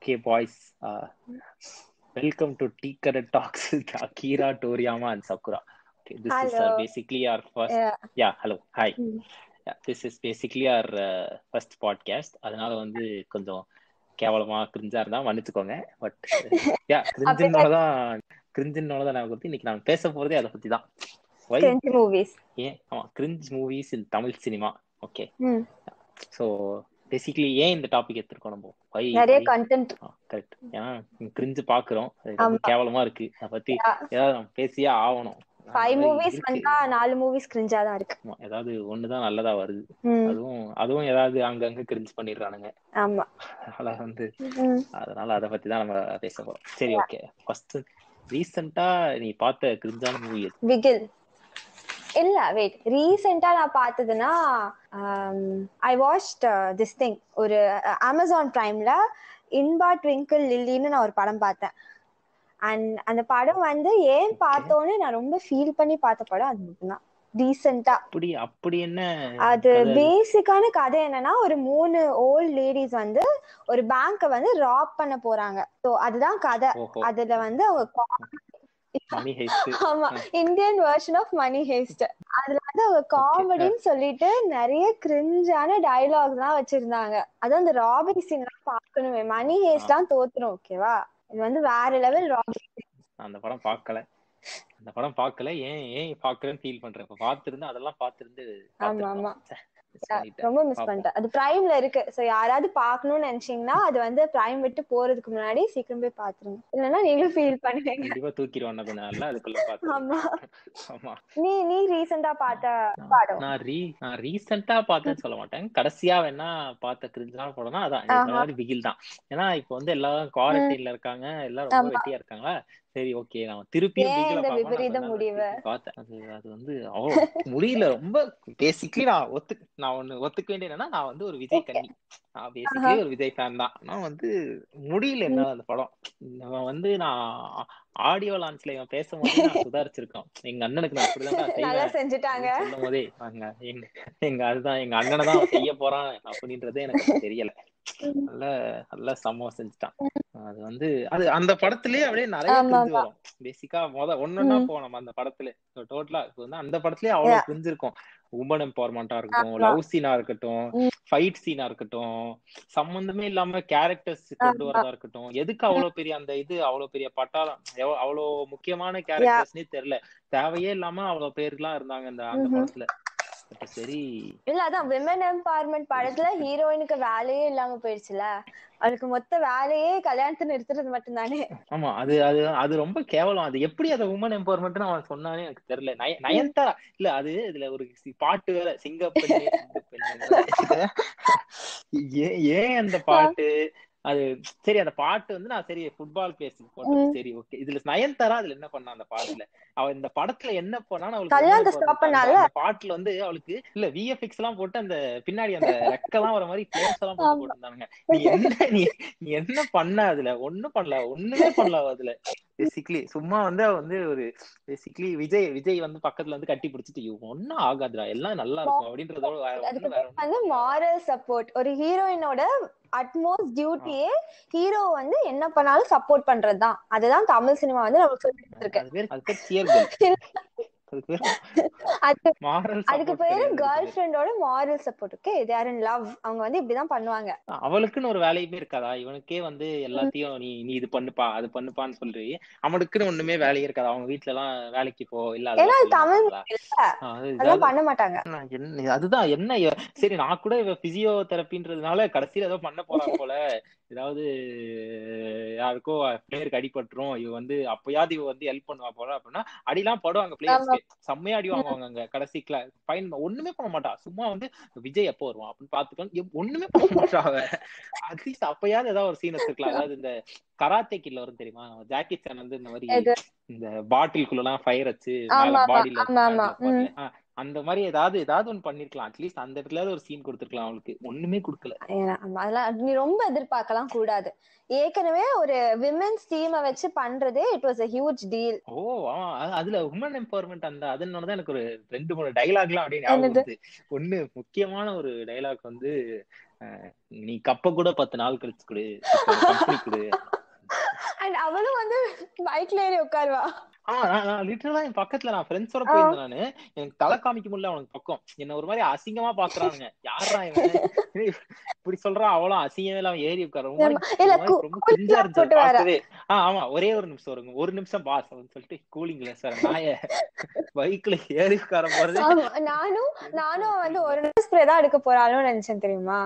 Okay, boys. Uh, welcome to Tea Current Talks with Akira, Toriyama, and Sakura. Okay, this is uh, Hello. basically our first. Yeah. Yeah, hello. Hi. Mm. Yeah, this is basically our uh, first podcast. அதனால வந்து கொஞ்சம் கேவலமா கிரிஞ்சா இருந்தா மன்னிச்சுக்கோங்க but yeah கிரிஞ்சினோட தான் கிரிஞ்சினோட தான் நான் பத்தி இன்னைக்கு நான் பேச போறதே அதை பத்தி தான் Why? Cringe movies. ஏன் ஆமா cringe movies in Tamil cinema okay hmm. So basically ஏன் இந்த டாபிக் எடுத்திருக்கோம் நம்ம Why? நிறைய Why? கண்டென்ட் கரெக்ட் ஏன்னா கிரிஞ்சு பாக்குறோம் அது ரொம்ப ஆமா. கேவலமா இருக்கு அதை பத்தி Yeah. ஏதாவது நம்ம பேசியே ஆகணும் ஃபைவ் அது மூவிஸ் இருக்கு. வந்தா நாலு மூவிஸ் கிரிஞ்சா தான் இருக்கு ஆமா, ஏதாவது ஒண்ணுதான் நல்லதா வருது ம். அதுவும் அதுவும் ஏதாவது அங்கங்க கிரிஞ்சு பண்ணிடுறானுங்க ஆமா அதனால வந்து ம். அதனால அதை பத்தி தான் நம்ம பேச போறோம் சரி ஓகே ஃபர்ஸ்ட் ரீசெண்டா நீ பார்த்த கிரிஞ்சான மூவி பிகில் இல்ல வெயிட் ரீசெண்டா நான் பார்த்ததுன்னா ஐ வாட்ச்ட் திஸ் திங் ஒரு அமேசான் பிரைம்ல இன்பா ட்விங்கிள் லில்லின்னு நான் ஒரு படம் பார்த்தேன் அண்ட் அந்த படம் வந்து ஏன் பார்த்தோன்னு நான் ரொம்ப ஃபீல் பண்ணி பார்த்த படம் அது மட்டும்தான் ரீசெண்டா அப்படி அப்படி என்ன அது கதை அது? பேசிக்கான கதை என்னன்னா ஒரு மூணு ஓல்ட் லேடிஸ் வந்து ஒரு பேங்க வந்து ராப் பண்ண போறாங்க சோ அதுதான் கதை ஓஹோ அதுல வந்து அவங்க மணி ஹெஸ்ட் ஆமா Indian version of money heist அதுல வந்து அவங்க காமெடின்னு சொல்லிட்டு நிறைய கிரிஞ்சான டயலாக் எல்லாம் வச்சிருந்தாங்க அதுவும் அந்த ராபரி சீன் எல்லாம் பாக்கணுமே மணி ஹேஸ்ட் தான் தோத்துரும் ஓகேவா இது வந்து வேற லெவல் ராபரி அந்த படம் பார்க்கல அந்த படம் பார்க்கல ஏன் ஏன் பார்க்கலன்னு ஃபீல் பண்றேன் இப்ப பார்த்திருந்தா அதெல்லாம் பார்த்திருந்து ஆமா, ஆமா. மிஸ் பண்ணிட்டேன் ரொம்ப மிஸ் பாப்போம். பண்ணிட்டேன் அது பிரைம்ல இருக்கு சோ யாராவது பாக்கணும்னு நினைச்சீங்கன்னா அது வந்து பிரைம் விட்டு போறதுக்கு முன்னாடி சீக்கிரம் போய் பாத்துருங்க இல்லைன்னா நீங்களும் ஃபீல் பண்ணுவீங்க கண்டிப்பா தூக்கிடுவாங்க கொஞ்ச நாள்ல அதுக்குள்ள பார்த்து ஆமா ஆமா நீ நீ ரீசெண்டா பார்த்த படம் நான் ரீ நான் ரீசெண்டா பார்த்தேன்னு சொல்ல மாட்டேன் கடைசியா வேணா பார்த்த கிரிஞ்சான படம்னா அதான் இந்த ஆஹா. மாதிரி பிகில் தான் ஏன்னா இப்போ வந்து எல்லாரும் குவாரண்டைன்ல இருக்காங்க எல்லாரும் ரொம்ப ஆமா. வெட்டியா இருக்காங்களா சரி ஓகே நம்ம திருப்பியும் ஏன் பிகில இந்த பார்ப்போம் விபரீத நான் முடிவு? பார்த்தேன் அது அது வந்து அவ்வளோ முடியல ரொம்ப பேசிக்கலி நான் ஒத்து நான் ஒண்ணு ஒத்துக்க வேண்டிய என்னன்னா நான் வந்து ஒரு விஜய் கண்ணி நான் பேசிக்கலி ஒரு விஜய் ஃபேன் தான் ஆனா வந்து முடியல என்ன அந்த படம் இவன் வந்து நான் ஆடியோ லான்ச்ல இவன் பேசும்போது நான் சுதாரிச்சிருக்கோம் எங்க அண்ணனுக்கு நான் அப்படிதான் நல்லா செய்வேன் செஞ்சுட்டாங்க சொல்லும் போதே அங்க எங்க எங்க அதுதான் எங்க அண்ணனை தான் அவன் செய்ய போறான் அப்படின்றதே எனக்கு தெரியல நல்ல நல்ல சம்பவம் செஞ்சுட்டான் அது வந்து அது அந்த படத்திலேயே அப்படியே நிறைய ஆமா, கிரிஞ்சு வரும் பேசிக்கா முத ஒன்னொன்னா ம். போவோம் நம்ம அந்த படத்துல டோட்டலா இப்போ வந்து அந்த படத்துலயே அவ்வளவு Yeah. கிரிஞ்சு இருக்கும் உமன் எம்பவர்மெண்டா இருக்கட்டும் ஆமா. லவ் சீனா இருக்கட்டும் ம். ஃபைட் சீனா இருக்கட்டும் சம்பந்தமே இல்லாம கேரக்டர்ஸ் கொண்டு ஆமா. வரதா இருக்கட்டும் எதுக்கு அவ்வளவு பெரிய அந்த இது அவ்வளவு பெரிய பட்டாளம் எவ்வ- அவ்வளவு முக்கியமான கேரக்டர்ஸ்னே தெரியல தேவையே இல்லாம அவ்வளவு பேருக்குலாம் இருந்தாங்க இந்த அந்த ம்ஹும். படத்துல அப்ப சரி இல்ல அதான் விமன் எம்பவர்மெண்ட் படத்துல ஹீரோயினுக்கு வேலையே இல்லாம போயிடுச்சுல அவளுக்கு மொத்த வேலையே கல்யாணத்தை நிறுத்துறது மட்டும்தானே ஆமா அது அது அது ரொம்ப கேவலம் அது எப்படி அதை உமன் எம்பவர்மெண்ட் அவன் சொன்னானே எனக்கு தெரியல நய நயன்தாரா இல்ல அது இதுல ஒரு சி- பாட்டு வேற சிங்கப்பெண்ணே சிங்கப்பெண்ணே ஏன் ஏன் அந்த பாட்டு அது சரி அந்த பாட்டு வந்து நான் சரி ஃபுட்பால் பேசி போட்டது ம். சரி ஓகே இதுல நயன்தாரா அதுல என்ன பண்ணா அந்த பாட்டுல அவ இந்த படத்துல என்ன பண்ணான்னு அவளுக்கு கல்யாணத்தை women stop empowerment பண்ணால? அந்த பாட்டுல வந்து அவளுக்கு இல்ல விஎஃப்எக்ஸ் எல்லாம் போட்டு அந்த பின்னாடி அந்த ரெக்கெல்லாம் வர மாதிரி பிளேஸ் எல்லாம் போட்டு ஆமா. போட்டிருந்தாங்க நீ என்ன நீ நீ என்ன பண்ண அதுல ஒண்ணும் பண்ணல ஒண்ணுமே பண்ணல அவ அதுல பேசிக்கலி சும்மா வந்து அவ வந்து ஒரு பேசிக்கலி விஜய் விஜய் வந்து பக்கத்துல வந்து கட்டி பிடிச்சிட்டு இவன் ஒன்னும் ஆகாதுடா எல்லாம் நல்லா இருக்கும் அப்படின்றதோட வேற அதுக்கு ஒண்ணும் வேற பேர் வந்து மாரல் சப்போர்ட் ஒரு ஹீரோயினோட அட்மோஸ்ட் டியூட்டியே ஹீரோ வந்து என்ன பண்ணாலும் சப்போர்ட் பண்றதுதான் அதுதான் தமிழ் சினிமா வந்து நமக்கு சொல்லி கொடுத்துருக்கு அது பேர் அது பேர் சியர்கள் அது பேர் அது மாரல் அதுக்கு பேரு கேர்ள் ஃப்ரெண்டோட moral support okay they're in love அவங்க வந்து இப்படிதான் பண்ணுவாங்க அவளுக்குன்னு ஒரு வேலையுமே இருக்காதா இவனுக்கே வந்து எல்லாத்தையும் நீ நீ இது பண்ணுப்பா அது பண்ணுப்பான்னு சொல்லி அவனுக்குன்னு ஒண்ணுமே வேலையே இருக்காது அவங்க வீட்ல எல்லாம் வேலைக்கு போ இல்ல ஏன்னா அதெல்லாம் அது சொல்ல தமிழ் மாட்டாங்களா? இல்ல ஆ, அது அதெல்லாம் ஏதாவது- பண்ண மாட்டாங்க நான் என்ன அதுதான் என்ன இவ- சரி நான் கூட இவ பிசியோ தெரப்பின்றதுனால கடைசியில ஏதோ பண்ண போறா போல ஏதாவது யாருக்கோ பிளேயருக்கு அடிபட்டுரும் இவ வந்து அப்பயாவது இவ வந்து ஹெல்ப் பண்ணுவா போல அப்படின்னா அடிலாம் படுவாங்க பிளேயர்ஸ்க்கு செம்மையா அடி வாங்குவாங்க அங்க கடைசி கிளா ஃபைன் ஒண்ணுமே பண்ண மாட்டா சும்மா வந்து விஜய் எப்போ வருவான் அப்படின்னு பாத்துக்கலாம் ஒண்ணுமே பண்ண மாட்டா அவ அட்லீஸ்ட் அப்பயாவது ஏதாவது ஒரு சீன் எடுத்துக்கலாம் அதாவது இந்த கராத்தே கில்ல வரும் தெரியுமா ஜாக்கி சான் வந்து இந்த மாதிரி எது? இந்த பாட்டிலுக்குள்ள எல்லாம் ஃபயர் வச்சு ஆமா, மேல ஆமா, பாடியில ஆமா, ஆமா. ம். அந்த மாதிரி ஏதாவது ஏதாவது ஒண்ணு பண்ணிருக்கலாம் அட்லீஸ்ட் அந்த இடத்துல ஒரு சீன் கொடுத்துருக்கலாம் அவளுக்கு ஒண்ணுமே கொடுக்கல ஏன்னா, ஆமா, அதெல்லாம் நீ ரொம்ப எதிர்பார்க்கலாம் கூடாது ஏற்கனவே ஒரு விமென்ஸ் டீமை வச்சு பண்றதே it was a huge deal oh ஆமா அது- அதுல உமன் எம்பவர்மெண்ட் அந்த அதனால தான் எனக்கு ஒரு ரெண்டு மூணு டைலாக்லாம் அப்படியே ஞாபகம் என்னது? வருது ஒண்ணு முக்கியமான ஒரு டைலாக் வந்து அஹ், நீ கப்ப கூட பத்து நாள் கழிச்சு கொடு கம்பெனி கொடு அண்ட் அவளும் வந்து பைக்ல ஏறி உட்காருவா ஆமா நான் நான் லிட்டரலா என் பக்கத்துல நான் ஃப்ரெண்ட்ஸோட போயிருந்தேன் நானு எனக்கு தலை காமிக்க முடியல அவனுக்கு பக்கம் என்ன ஒரு மாதிரி அசிங்கமா பாக்குறானுங்க யாரா இவன் இப்படி சொல்றான் அவ்வளவு அசிங்கமே இல்லாம ஏறி உட்கார ரொம்ப ஆமா. மாதிரி- இல்ல, ஒரு மாதிரி கூ- ரொம்ப கூலிங் கிரிஞ்சா கிளாஸ் இருந்துச்சு போட்டு வேற. பார்க்கவே ஆ ஆமா ஒரே ஒரு நிமிஷம் வருங்க ஒரு நிமிஷம் பாஸ் அப்படின்னு சொல்லிட்டு கூலிங் சார் நாய பைக்ல ஏறி உட்கார போறது ஆமா, நானும் நானும் வந்து ஒரு ஸ்ப்ரே தான் எடுக்க போறாளும் நினைச்சேன் தெரியுமா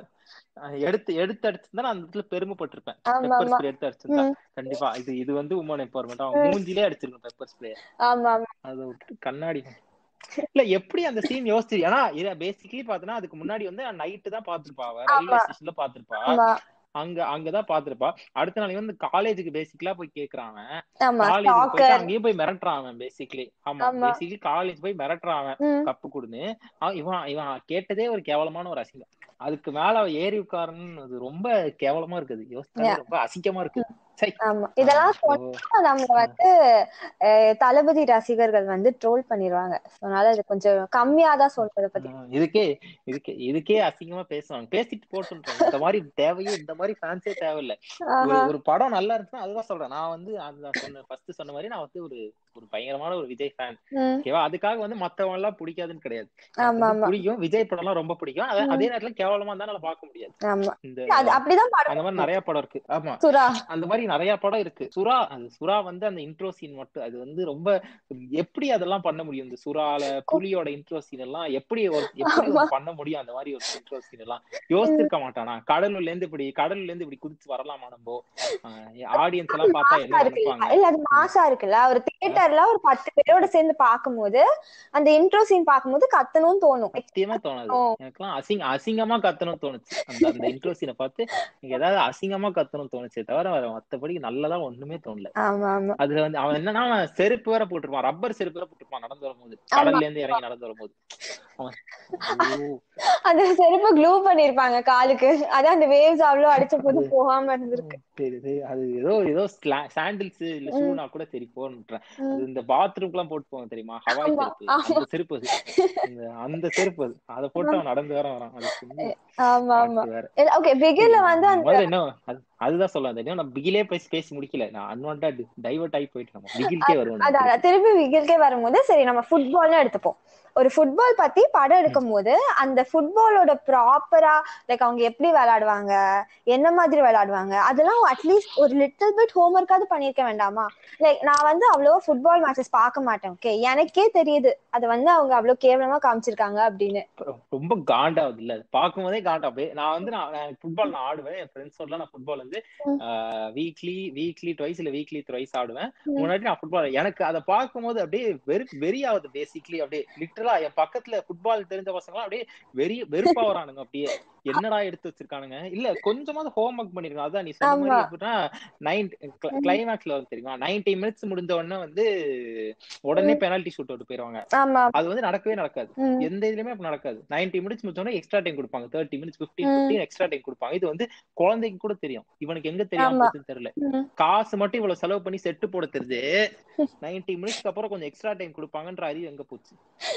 அஹ் எடுத்து எடுத்து அடிச்சிருந்தா நான் அந்த இடத்துல பெருமைப்பட்டிருப்பேன் ஆமா பெப்பர் ஆமா ஸ்ப்ரே எடுத்து அடிச்சிருந்தா ம். கண்டிப்பா இது இது வந்து உமன் எம்பவர்மெண்ட் அவன் மூஞ்சிலே அடிச்சிருக்கணும் பெப்பர் ஸ்ப்ரே ஆமா ஆமா அதை விட்டு கண்ணாடி இல்ல எப்படி அந்த சீன் யோசிச்சு ஏன்னா இத பேசிக்கலி பாத்தனா அதுக்கு முன்னாடி வந்து நைட்டு தான் பாத்திருப்பா அவ ரயில்வே ஆமா. ஸ்டேஷன்ல பாத்திருப்பா ஆமா அங்க அங்கதான் பாத்திருப்பா அடுத்த நாளைக்கு வந்து காலேஜுக்கு பேசிக்கலா போய் கேக்குறான் அவன் ஆமா காலேஜ் போயிட்டு ஸ்டாக்கர் அங்கேயும் போய் மிரட்டுறான் அவன் பேசிக்கலி ஆமா ஆமா. பேசிக்கலி காலேஜ் போய் மிரட்டுறான் அவன் ம் கப்பு கொடுன்னு அவன் இவன் இவன் கேட்டதே ஒரு கேவலமான ஒரு அசிங்கம் அதுக்கு மேல அவ ஏறி உட்காரன்னு அது ரொம்ப கேவலமா இருக்குது யோசிச்சாலே ரொம்ப அசிங்கமா இருக்கு சை. ஆமா இதெல்லாம் ஆ, சொன்னா நம்மள வந்து அஹ், தளபதி ரசிகர்கள் வந்து ட்ரோல் பண்ணிடுவாங்க அதனால இது கொஞ்சம் கம்மியா தான் சொல்றத பத்தி ஆ, இதுக்கே இதுக்கே இதுக்கே அசிங்கமா பேசுவாங்க பேசிட்டு போட்டுன்றாங்க இந்த மாதிரி தேவையே இந்த மாதிரி ஃபேன்ஸே தேவையில்ல ஒரு ஆஹா. ஒரு படம் நல்லா இருந்துச்சுன்னா அதுதான் சொல்றேன் நான் வந்து அதுதான் சொன்ன ஃபர்ஸ்ட் சொன்ன மாதிரி நான் வந்து ஒரு ஒரு பயங்கரமான ஒரு விஜய் ஃபேன் ம், ஓகேவா அதுக்காக வந்து மத்தவங்க எல்லாம் பிடிக்காதுன்னு கிடையாது எனக்கு ஆமா வந்து ஆமா பிடிக்கும் விஜய் படம் எல்லாம் ரொம்ப பிடிக்கும் அதே அதே நேரத்துல கேவலமா தான் என்னால பார்க்க முடியாது ஆமா இந்த அது அப்படிதான் படம் அந்த மாதிரி நிறைய படம் இருக்கு ஆமா சுறா அந்த மாதிரி நிறைய படம் இருக்கு சுறா அது சுறா வந்து அந்த இன்ட்ரோ சீன் மட்டும் அது வந்து ரொம்ப எப்படி அதெல்லாம் பண்ண முடியும் இந்த சுறால புலியோட இன்ட்ரோ சீன் எல்லாம் எப்படி ஒரு எப்படி ஒரு பண்ண முடியும் அந்த மாதிரி ஒரு இன்ட்ரோ சீன் எல்லாம் யோசிச்சிருக்க மாட்டானா கடலுள்ள இருந்து இப்படி கடலுள்ள இருந்து இப்படி குதிச்சு வரலாமா நம்ம ஆடியன்ஸ் எல்லாம் பார்த்தா என்ன மாசா இருக்குல்ல நினைப்பாங்க இல்ல அது மாசா இருக்குல்ல ஒரு தியேட்டர்ல ஒரு பத்து பேரோட சேர்ந்து பாக்கும்போது அந்த இன்ட்ரோ சீன் பாக்கும்போது கத்தணும்னு தோணும் சத்தியமா தோணாது ஓ. எனக்குலாம் அசிங்க அசிங்கமா கத்தணும்னு தோணுச்சு அந்த அந்த இன்ட்ரோ சீனை பார்த்து எனக்கு ஏதாவது அசிங்கமா கத்தணும்னு தோணுச்சே தவிர வேற மத்தபடி நல்லதா ஒண்ணுமே தோணல ஆமா ஆமா அதுல வந்து அவன் என்னன்னா அவன் செருப்பு வேற போட்டிருப்பான் ரப்பர் செருப்பு வேற போட்டிருப்பான் நடந்து வரும்போது கடல்ல இருந்து இறங்கி நடந்து வரும்போது அவன் ஐயோ, அந்த செருப்பு க்ளூ பண்ணிருப்பாங்க காலுக்கு அதான் அந்த வேவ்ஸ் அவ்வளவு அடிச்ச போது போகாம இருந்திருக்கு தெரியுது அது ஏதோ ஏதோ சாண்டில்ஸ் இல்ல ஷூனா கூட சரி போன்றேன் ம். அது இந்த பாத்ரூம்க்கு எல்லாம் போட்டு போவாங்க தெரியுமா ஹவாய் ஆமா, செருப்பு அந்த செருப்பு அது அந்த அந்த செருப்பு அது அதை போட்டு அவன் நடந்து வேற வரான் அது சும்மா ஆமா ஆமா பாட்டு வேற ஓகே பிகில வந்து அந்த முதல்ல என்ன அது- அதுதான் சொல்ல தெரியும் நான் பிகிலே பேசி பேசி முடிக்கல நான் அன்வான்டா டைவர்ட் ஆகி போயிட்டு நம்ம பிகில்கே வருவோம் அதான் அதான். திருப்பி விகில்கே வரும்போது சரி நம்ம ஃபுட்பால்னு எடுத்துப்போம் ஒரு ஃபுட்பால் பத்தி படம் எடுக்கும் போது அந்த ஃபுட்பாலோட ப்ராப்பரா லைக் அவங்க எப்படி விளையாடுவாங்க என்ன மாதிரி விளையாடுவாங்க அதெல்லாம் அட்லீஸ்ட் ஒரு லிட்டில் பிட் ஹோம்ஒர்க்காவது பண்ணிருக்க வேண்டாமா லைக் நான் வந்து அவ்வளவா ஃபுட்பால் மேட்சஸ் பார்க்க மாட்டேன் ஓகே எனக்கே தெரியுது அது வந்து அவங்க அவ்வளவு கேவலமா காமிச்சிருக்காங்க அப்படின்னு ரொம்ப காண்டாவுது இல்ல பாக்கும் போதே காண்டா அப்படியே நான் வந்து நான் ஃபுட்பால் நான் ஆடுவேன் என் ஃப்ரெண்ட்ஸோட நான் ஃபுட்பால் வந்து ம். வீக்லி வீக்லி ட்வைஸ் இல்ல வீக்லி த்ரைஸ் ஆடுவேன் ம். முன்னாடி நான் ஃபுட்பால் எனக்கு அதை பார்க்கும்போது அப்படியே வெறு வெறி ஆகுது பேசிக்லி அப்படியே லிட்டரலா என் பக்கத்துல ஃபுட்பால் தெரிஞ்ச பசங்க அப்படியே வெறி வெறுப்பா வரானுங்க அப்படியே என்னடா எடுத்து வச்சிருக்கானுங்க இல்ல கொஞ்சமாவது ஹோம் ஒர்க் பண்ணிருக்காங்க அதான் நீ சொன்ன மாதிரி ஆமா. எப்படின்னா நைன் கிளைமேக்ஸ்ல வந்து தெரியுமா நைன்டி மினிட்ஸ் முடிஞ்ச உடனே வந்து உடனே பெனால்டி ஷூட் அவுட் போயிருவாங்க ஆமா அது வந்து நடக்கவே நடக்காது ம். எந்த இதுலயுமே அப்படி நடக்காது நைன்டி மினிட்ஸ் முடிச்சோடனே எக்ஸ்ட்ரா டைம் கொடுப்பாங்க தேர்ட்டி மினிட்ஸ் பிப்டீன் ம். பிப்டீன் எக்ஸ்ட்ரா டைம் கொடுப்பாங்க இது வந்து குழந்தைக்கு கூட தெரியும் இவனுக்கு எங்க தெரியாம ஆமா. போச்சுன்னு தெரியல ம். காசு மட்டும் இவ்வளவு செலவு பண்ணி செட்டு போட தெரிஞ்சு நைன்டி மினிட்ஸ்க்கு அப்புறம் கொஞ்சம் எக்ஸ்ட்ரா டைம் கொடுப்பாங்கன்ற அறிவு எங்க போச்சு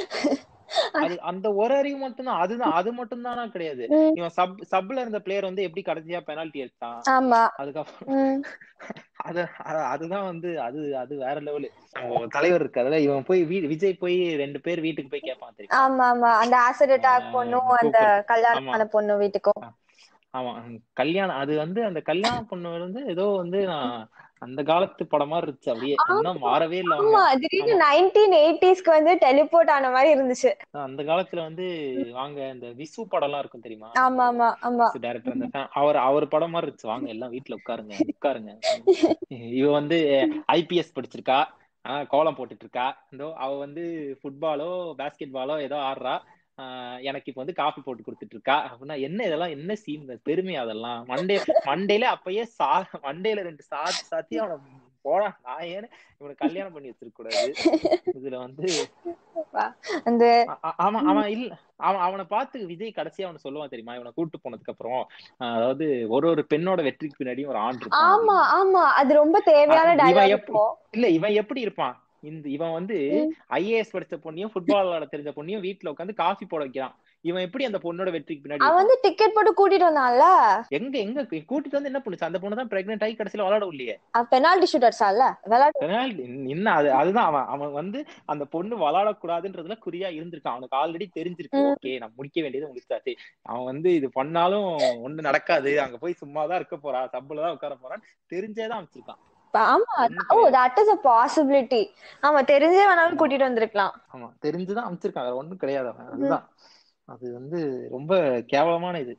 அது அந்த ஒரு அறிவு மட்டும்தான் அதுதான் அது மட்டும் தானா கிடையாது ம். இவன் சப் சப்ல இருந்த பிளேயர் வந்து எப்படி கடைசியா பெனால்டி எடுத்தான் ஆமா அதுக்கப்புறம் ம். அது அது- அதுதான் வந்து அது அது வேற லெவலு தலைவர் இருக்கு அதுல இவன் போய் வீ- விஜய் போய் ரெண்டு பேர் வீட்டுக்கு போய் கேட்பான் தெரியும் ஆமா ஆமா அந்த ஆசிட் அட்டாக் ஆ, பொண்ணும் அந்த கூப்பிடு. கல்யாணமான பொண்ணு வீட்டுக்கும் ஆமா கல்யாணம் அது வந்து அந்த கல்யாண பொண்ணு வந்து ஏதோ வந்து நான் அந்த காலத்து படம் மாதிரி இருந்துச்சு அப்படியே இன்னும் மாறவே இல்ல அவங்க ஆமா திடீர்னு நைன்டீன் எயிட்டிஸ்க்கு வந்து டெலிபோர்ட் ஆன மாதிரி இருந்துச்சு அந்த காலத்துல வந்து வாங்க இந்த விசு படம் எல்லாம் இருக்கும் தெரியுமா ஆமா ஆமா ஆமா டைரக்டர் அந்த fa- அவர் அவர் படம் மாதிரி இருந்துச்சு வாங்க எல்லாம் வீட்டுல உட்காருங்க உட்காருங்க இவ வந்து ஐபிஎஸ் படிச்சிருக்கா ஆஹ் கோலம் போட்டுட்டு இருக்கா இதோ அவ வந்து ஃபுட்பாலோ பாஸ்கெட் பாலோ ஏதோ ஆடுறா ஆஹ் எனக்கு இப்ப வந்து காஃபி போட்டு கொடுத்துட்டு இருக்கா அப்படின்னா என்ன இதெல்லாம் என்ன சீன் பெருமை அதெல்லாம் மண்டே மண்டேல அப்பயே சா மண்டேல ரெண்டு சாத்தி சாத்தி அவனை போடா நான் ஏன்னு இவனை கல்யாணம் பண்ணி வச்சிருக்க கூடாது இதுல வந்து அந்த ஆ- ஆ- ஆமா அவன் இல்ல அவன் அவனை பார்த்து விஜய் கடைசியா அவனை சொல்லுவான் தெரியுமா இவனை கூட்டு போனதுக்கு அப்புறம் ஆஹ் அதாவது ஒரு ஒரு பெண்ணோட வெற்றிக்கு பின்னாடியும் ஒரு ஆண் இருப்பான் ஆமா ஆமா அது ரொம்ப தேவையான இவன் டயலாக் எப்ப- இல்ல இவன் எப்படி இருப்பான் இந்த இவன் வந்து ம். ஐஏஎஸ் படிச்ச பொண்ணையும் ஃபுட்பால் விளையாட தெரிஞ்ச பொண்ணையும் வீட்டுல உட்காந்து காஃபி போட வைக்கிறான் இவன் எப்படி அந்த பொண்ணோட வெற்றிக்கு பின்னாடி அவன் இருப்பான்? வந்து டிக்கெட் போட்டு கூட்டிட்டு வந்தான்ல எங்க எங்க கூட்டிட்டு வந்து என்ன பண்ணுச்சு அந்த பொண்ணு தான் பிரெக்னென்ட் ஆகி கடைசியில விளையாட இல்லையே பெனால்டி ஷூட் அடிச்சால விளையாட்டு பெனால்டி என்ன அது அதுதான் அவன் அவன் வந்து அந்த பொண்ணு விளையாடக்கூடாதுன்றதுல குறியா இருந்திருக்கான் அவனுக்கு ஆல்ரெடி தெரிஞ்சிருக்கு ம். ஓகே நான் முடிக்க வேண்டியது முடிச்சாச்சு அவன் வந்து இது பண்ணாலும் ஒண்ணு நடக்காது அங்க போய் சும்மாதான் இருக்க போறா சப்புல தான் உட்கார போறான்னு தெரிஞ்சேதான் அமைச்சிருக்கான் ஆமா ஒண்ணும் ஓ கிடையாது. தட் இஸ் அ பாசிபிலிட்டி ஆமா தெரிஞ்சே வேணாலும் கூட்டிட்டு வந்திருக்கலாம் ஆமா தெரிஞ்சுதான் அமைச்சிருக்கான் வேற ஒண்ணும் கிடையாது அவன் அதுதான் அது வந்து ரொம்ப கேவலமான இது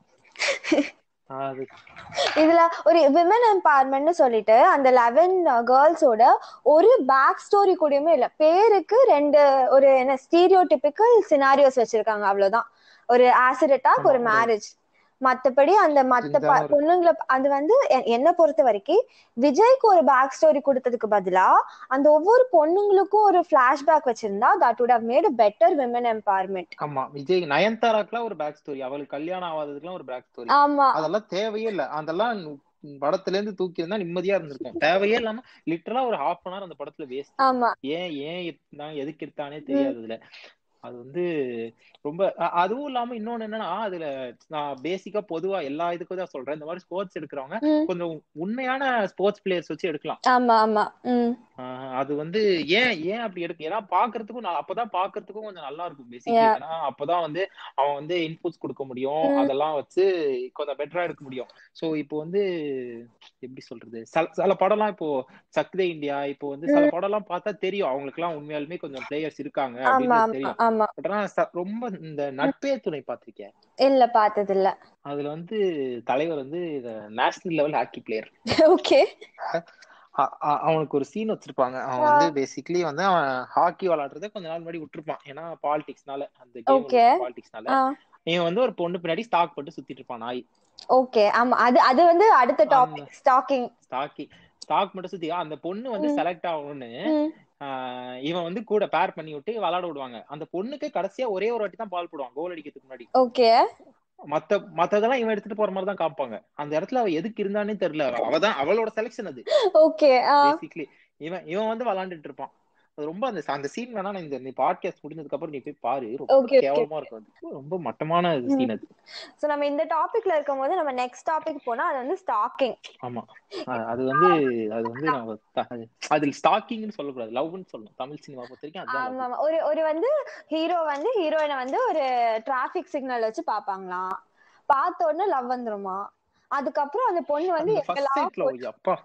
அது இதுல ஒரு விமன் எம்பவர்மெண்ட்னு சொல்லிட்டு அந்த லெவன் கேர்ள்ஸோட ஒரு பேக் ஸ்டோரி கூடயுமே இல்ல பேருக்கு ரெண்டு ஒரு என்ன ஸ்டீரியோ டிபிக்கல் சினாரியோஸ் வச்சிருக்காங்க அவ்வளவுதான் ஒரு ஆசிட் அட்டாக் ஆமா, ஒரு ஒரு- மேரேஜ் மத்தபடி அந்த மத்த இந்த ப- ஒரு- பொண்ணுங்களை அது வந்து எ- என்னை பொறுத்த வரைக்கும் விஜய்க்கு ஒரு பேக் ஸ்டோரி கொடுத்ததுக்கு பதிலா அந்த ஒவ்வொரு பொண்ணுங்களுக்கும் ஒரு பிளாஷ்பேக் வச்சிருந்தா that would have made a better women empowerment ஆமா விஜய் நயன்தாராக்குலாம் ஒரு பேக் ஸ்டோரி அவளுக்கு கல்யாணம் ஆகாததுக்குலாம் ஒரு பேக் ஸ்டோரி ஆமா அதெல்லாம் தேவையே இல்ல அதெல்லாம் படத்துல இருந்து தூக்கி இருந்தா நிம்மதியா இருந்திருக்கும் தேவையே இல்லாம லிட்டரலா ஒரு ஹாஃப் அன் ஹவர் அந்த படத்துல வேஸ்ட் ஆமா ஏன் ஏன் எடுத்தான் எதுக்கு எடுத்தானே தெரியாது இதுல அது வந்து ரொம்ப அ- அதுவும் இல்லாம இன்னொன்னு என்னன்னா அதுல நான் பேசிக்கா பொதுவா எல்லா இதுக்கும் தான் சொல்றேன் இந்த மாதிரி ஸ்போர்ட்ஸ் எடுக்கிறவங்க ம். கொஞ்சம் உண்மையான ஸ்போர்ட்ஸ் பிளேயர்ஸ் வச்சு எடுக்கலாம் ஆமா ஆமா உம் ஆஹ் அது வந்து ஏன் ஏன் அப்படி எடுக்க ஏன்னா பாக்குறதுக்கும் நான் அப்பதான் பாக்குறதுக்கும் கொஞ்சம் நல்லா இருக்கும் பேசிக்கலி Yeah. ஏன்னா அப்பதான் வந்து அவன் வந்து இன்புட்ஸ் கொடுக்க முடியும் Mm. அதெல்லாம் வச்சு கொஞ்சம் பெட்டரா எடுக்க முடியும் சோ இப்போ வந்து எப்படி சொல்றது சில சில படம்லாம் இப்போ சக்தே இந்தியா இப்போ வந்து சில படம்லாம் பார்த்தா தெரியும் அவங்களுக்கு எல்லாம் உண்மையாலுமே கொஞ்சம் பிளேயர்ஸ் இருக்காங்க ஆமா அப்படின்னு ஆமா தெரியும் ஆமா பட் ஆனா ச- ரொம்ப இந்த நட்பே துணை பாத்திருக்கேன் இல்ல பார்த்தது இல்ல அதுல வந்து தலைவர் வந்து national level hockey player okay அவனுக்கு ஒரு சீன் வச்சிருப்பாங்க அவன் வந்து பேசிக்கலி வந்து அவன் ஹாக்கி விளையாடுறத கொஞ்ச நாள் முன்னாடி விட்டுருப்பான் ஏன்னா பாலிடிக்ஸ்னால அந்த Okay. கேம் பாலிடிக்ஸ்னால இவன் வந்து ஒரு பொண்ணு பின்னாடி ஸ்டாக் போட்டு சுத்திட்டு இருப்பான் நாய் ஓகே ஆமா அது அது வந்து அடுத்த டாபிக் ஸ்டாக்கிங் ஸ்டாக்கி ஸ்டாக் மட்டும் சுத்தி அந்த பொண்ணு வந்து ம். செலக்ட் ஆகணும்னு ஆஹ் இவன் வந்து கூட பேர் பண்ணி விட்டு விளையாட விடுவாங்க அந்த பொண்ணுக்கு கடைசியா ஒரே ஒரு வாட்டி தான் பால் போடுவான் கோல் அடிக்கிறதுக்கு முன்னாடி ஓகே மத்த மத்ததெல்லாம் இவன் எடுத்துட்டு போற மாதிரி தான் காமிப்பாங்க அந்த இடத்துல அவ எதுக்கு இருந்தானே தெரியல அவதான் அவளோட செலக்ஷன் அது ஓகே பேசிக்கலி இவன் இவன் வந்து விளாண்டுட்டு இருப்பான் அது ரொம்ப அந்த அந்த சீன் வேணா நான் இந்த நீ பாட்காஸ்ட் முடிஞ்சதுக்கு அப்புறம் நீ போய் பாரு ரொம்ப Okay, okay. கேவலமா இருக்கும் அது ரொம்ப மட்டமான சீன் அது சோ நம்ம இந்த டாபிக்ல இருக்கும்போது நம்ம நெக்ஸ்ட் டாபிக் போனா அது வந்து ஸ்டாக்கிங் ஆமா அ- அது வந்து அது வந்து நம்ம த- அது- அதில் ஸ்டாக்கிங்னு சொல்லக்கூடாது லவ்னு சொல்லணும் தமிழ் சினிமா பொறுத்த வரைக்கும் அதான் ஆமா love. ஆமா. ஒரு ஒரு வந்து ஹீரோ வந்து ஹீரோயினை வந்து ஒரு டிராபிக் சிக்னல் வச்சு பாப்பாங்களாம் பார்த்த உடனே லவ் வந்துருமா அதுக்கப்புறம் அந்த பொண்ணு வந்து அந்த ஃபர்ஸ்ட் எங்கெல்லாம் சைட்ல போ- அப்பா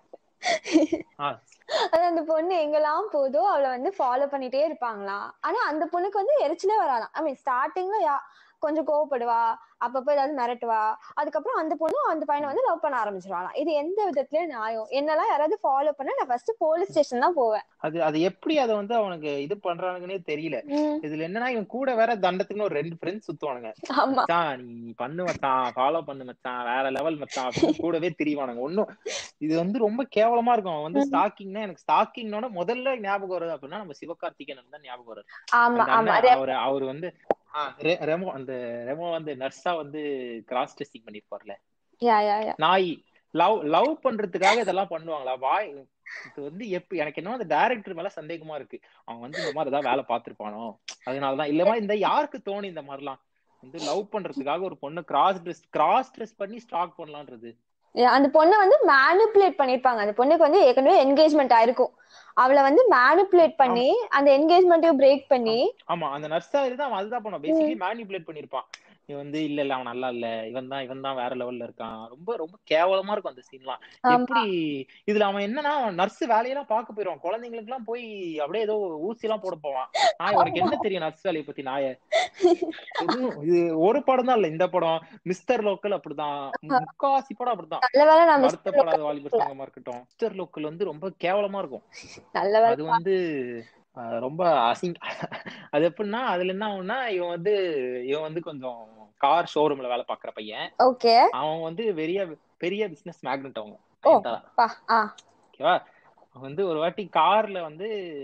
ஆ அது அந்த பொண்ணு எங்கெல்லாம் போதோ அவளை வந்து ஃபாலோ பண்ணிட்டே இருப்பாங்களாம் ஆனா அந்த பொண்ணுக்கு வந்து எரிச்சலே வராதாம் ஐ மீன் ஸ்டார்டிங்ல யா கொஞ்சம் கோவப்படுவா அப்பப்ப ஏதாவது மிரட்டுவா அதுக்கப்புறம் அந்த பொண்ணு அந்த பையனை வந்து லவ் பண்ண ஆரம்பிச்சிருவாளாம் இது எந்த விதத்துலயும் நியாயம் என்னெல்லாம் யாராவது ஃபாலோ பண்ண நான் ஃபர்ஸ்ட் போலீஸ் ஸ்டேஷன் தான் போவேன் அது அது எப்படி அதை வந்து அவனுக்கு இது பண்றானுங்கன்னே தெரியல உம் இதுல என்னன்னா இவன் கூட வேற தண்டத்துக்குன்னு ஒரு ரெண்டு ஃப்ரெண்ட்ஸ் சுத்துவானுங்க ஆமா மச்சான் நீ பண்ணு மச்சான் ஃபாலோ பண்ணு மச்சான் வேற லெவல் மச்சான் அப்படின்னு கூடவே திரிவானுங்க ஒன்னும் இது வந்து ரொம்ப கேவலமா இருக்கும் அவன் வந்து ஸ்டாக்கிங்னா எனக்கு ஸ்டாக்கிங்னோட முதல்ல ஞாபகம் வருது அப்படின்னா நம்ம சிவகார்த்திகேயன் தான் ஞாபகம் வருது ஆமா அந்த ஆமா அண்ணன் அவர் அவர் வந்து ஆ, ரெ- ரெமோ அந்த ரெமோ வந்து நர்ஸா வந்து கிராஸ் டெஸ்டிங் பண்ணிருப்பார்ல யா யா யா நாய் லவ் லவ் பண்றதுக்காக இதெல்லாம் பண்ணுவாங்களா வாய் இது வந்து எப்படி எனக்கு என்ன அந்த டைரக்டர் மேல சந்தேகமா இருக்கு அவன் வந்து இந்த மாதிரி ஏதாவது வேலை பார்த்திருப்பானோ அதனாலதான் இல்லமா இந்த யாருக்கு தோணு இந்த மாதிரிலாம் வந்து லவ் பண்றதுக்காக ஒரு பொண்ணு கிராஸ் ட்ரெஸ் கிராஸ் ட்ரெஸ் பண்ணி ஸ்டாக் பண்ணலான்றது Yeah, அந்த பொண்ணை வந்து மேனிப்புலேட் பண்ணிருப்பாங்க அந்த பொண்ணுக்கு வந்து ஏற்கனவே என்கேஜ்மெண்ட் ஆயிருக்கும் அவளை வந்து மேனிப்புலேட் பண்ணி அந்த என்கேஜ்மெண்ட்டையும் பிரேக் பண்ணி ஆமா அந்த நர்ஸா தான் அவன் அதுதான் பண்ணுவான் பேசிக்கலி மேனிபுலேட் பண்ணிருப்பான் இவன் வந்து இல்ல இல்ல அவன் நல்லா இல்ல இவன் தான் இவன் தான் வேற லெவல்ல இருக்கான் ரொம்ப ரொம்ப கேவலமா இருக்கும் அந்த சீன்லாம் ஆமா. எப்படி இதுல அவன் என்னன்னா நர்ஸ் வேலையெல்லாம் பார்க்க போயிடுவான் குழந்தைங்களுக்கு எல்லாம் போய் அப்படியே ஏதோ ஊசி எல்லாம் போட போவான் நாய் உனக்கு என்ன தெரியும் நர்ஸ் வேலையை பத்தி நாய எதுவும் இது ஒரு படம் தான் இல்ல இந்த படம் மிஸ்டர் லோக்கல் அப்படிதான் முக்காசி படம் அப்படிதான் நல்ல வேலை நான் மிஸ் வருத்தப்படாத வாலிபர் சங்கமா இருக்கட்டும் மிஸ்டர் லோக்கல் வந்து ரொம்ப கேவலமா இருக்கும் நல்ல வேலை அது வந்து அஹ், ரொம்ப அசிங் அது எப்படின்னா அதுல என்ன ஆகும்னா இவன் வந்து இவன் வந்து கொஞ்சம் கார் ஷோரூம்ல வேலை பாக்குற பையன் ஓகே அவன் வந்து பெரிய பெரிய பிசினஸ் மேக்னெட் அவங்க ஓ. நயன்தாரா. பா ஆ ஓகேவா அவன் வந்து ஒரு வாட்டி கார்ல வந்து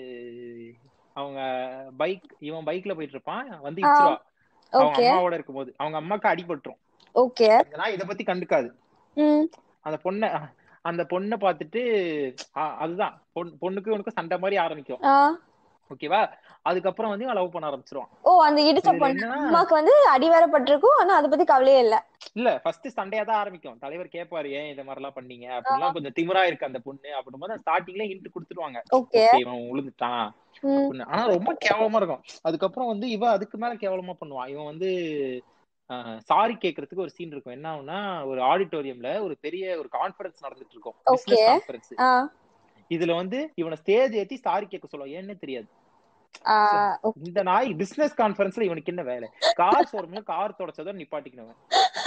அவங்க பைக் இவன் பைக்ல போயிட்டு இருப்பான் வந்து ஆ. இச்சிருவா அவங்க ஓகே அம்மாவோட இருக்கும்போது அவங்க அம்மாக்கு அடிபட்டுரும் ஓகே ஏன்னா இத பத்தி கண்டுக்காது ம் அந்த பொண்ணை அந்த பொண்ணை பார்த்துட்டு ஆ, அதுதான் பொண்ணு பொண்ணுக்கு உனக்கு சண்டை மாதிரி ஆரம்பிக்கும் ஆ ஓகேவா அதுக்கப்புறம் வந்து இவன் லவ் பண்ண ஆரம்பிச்சிருவான் ஓ அந்த இடிச்ச இதுல பொண்ணு என்னன்னா அம்மாக்கு வந்து அடி வேற பட்டிருக்கும் ஆனா அத பத்தி கவலையே இல்ல இல்ல ஃபர்ஸ்ட் சண்டையா தான் ஆரம்பிக்கும் தலைவர் கேட்பாரு ஏன் இந்த மாதிரி எல்லாம் பண்ணீங்க அப்படிலாம் கொஞ்சம் திமிரா இருக்கு அந்த பொண்ணு அப்படின் போது ஸ்டார்டிங்ல இன்ட்டு கொடுத்துருவாங்க ஓகே ஓகே இவன் உழுந்துட்டான் அப்படின்னு. ஆனா ரொம்ப கேவலமா இருக்கும் அதுக்கப்புறம் வந்து இவ அதுக்கு மேல கேவலமா பண்ணுவான் இவன் வந்து சாரி கேக்குறதுக்கு ஒரு சீன் இருக்கும் என்ன ஆகும்னா ஒரு ஆடிட்டோரியம்ல ஒரு பெரிய ஒரு கான்ஃபரன்ஸ் நடந்துட்டு இருக்கும் Okay. பிசினஸ் கான்ஃபரன்ஸ் ஆ இதுல வந்து இவனை ஸ்டேஜ் ஏத்தி சாரி கேட்க சொல்லுவான் ஏன்னு தெரியாது ஆ, இந்த நாய் பிசினஸ் கான்ஃபரன்ஸ்ல இவனுக்கு என்ன வேலை கார் ஷோரூம்ல கார் தொடச்சதும் நிப்பாட்டிக்கணும்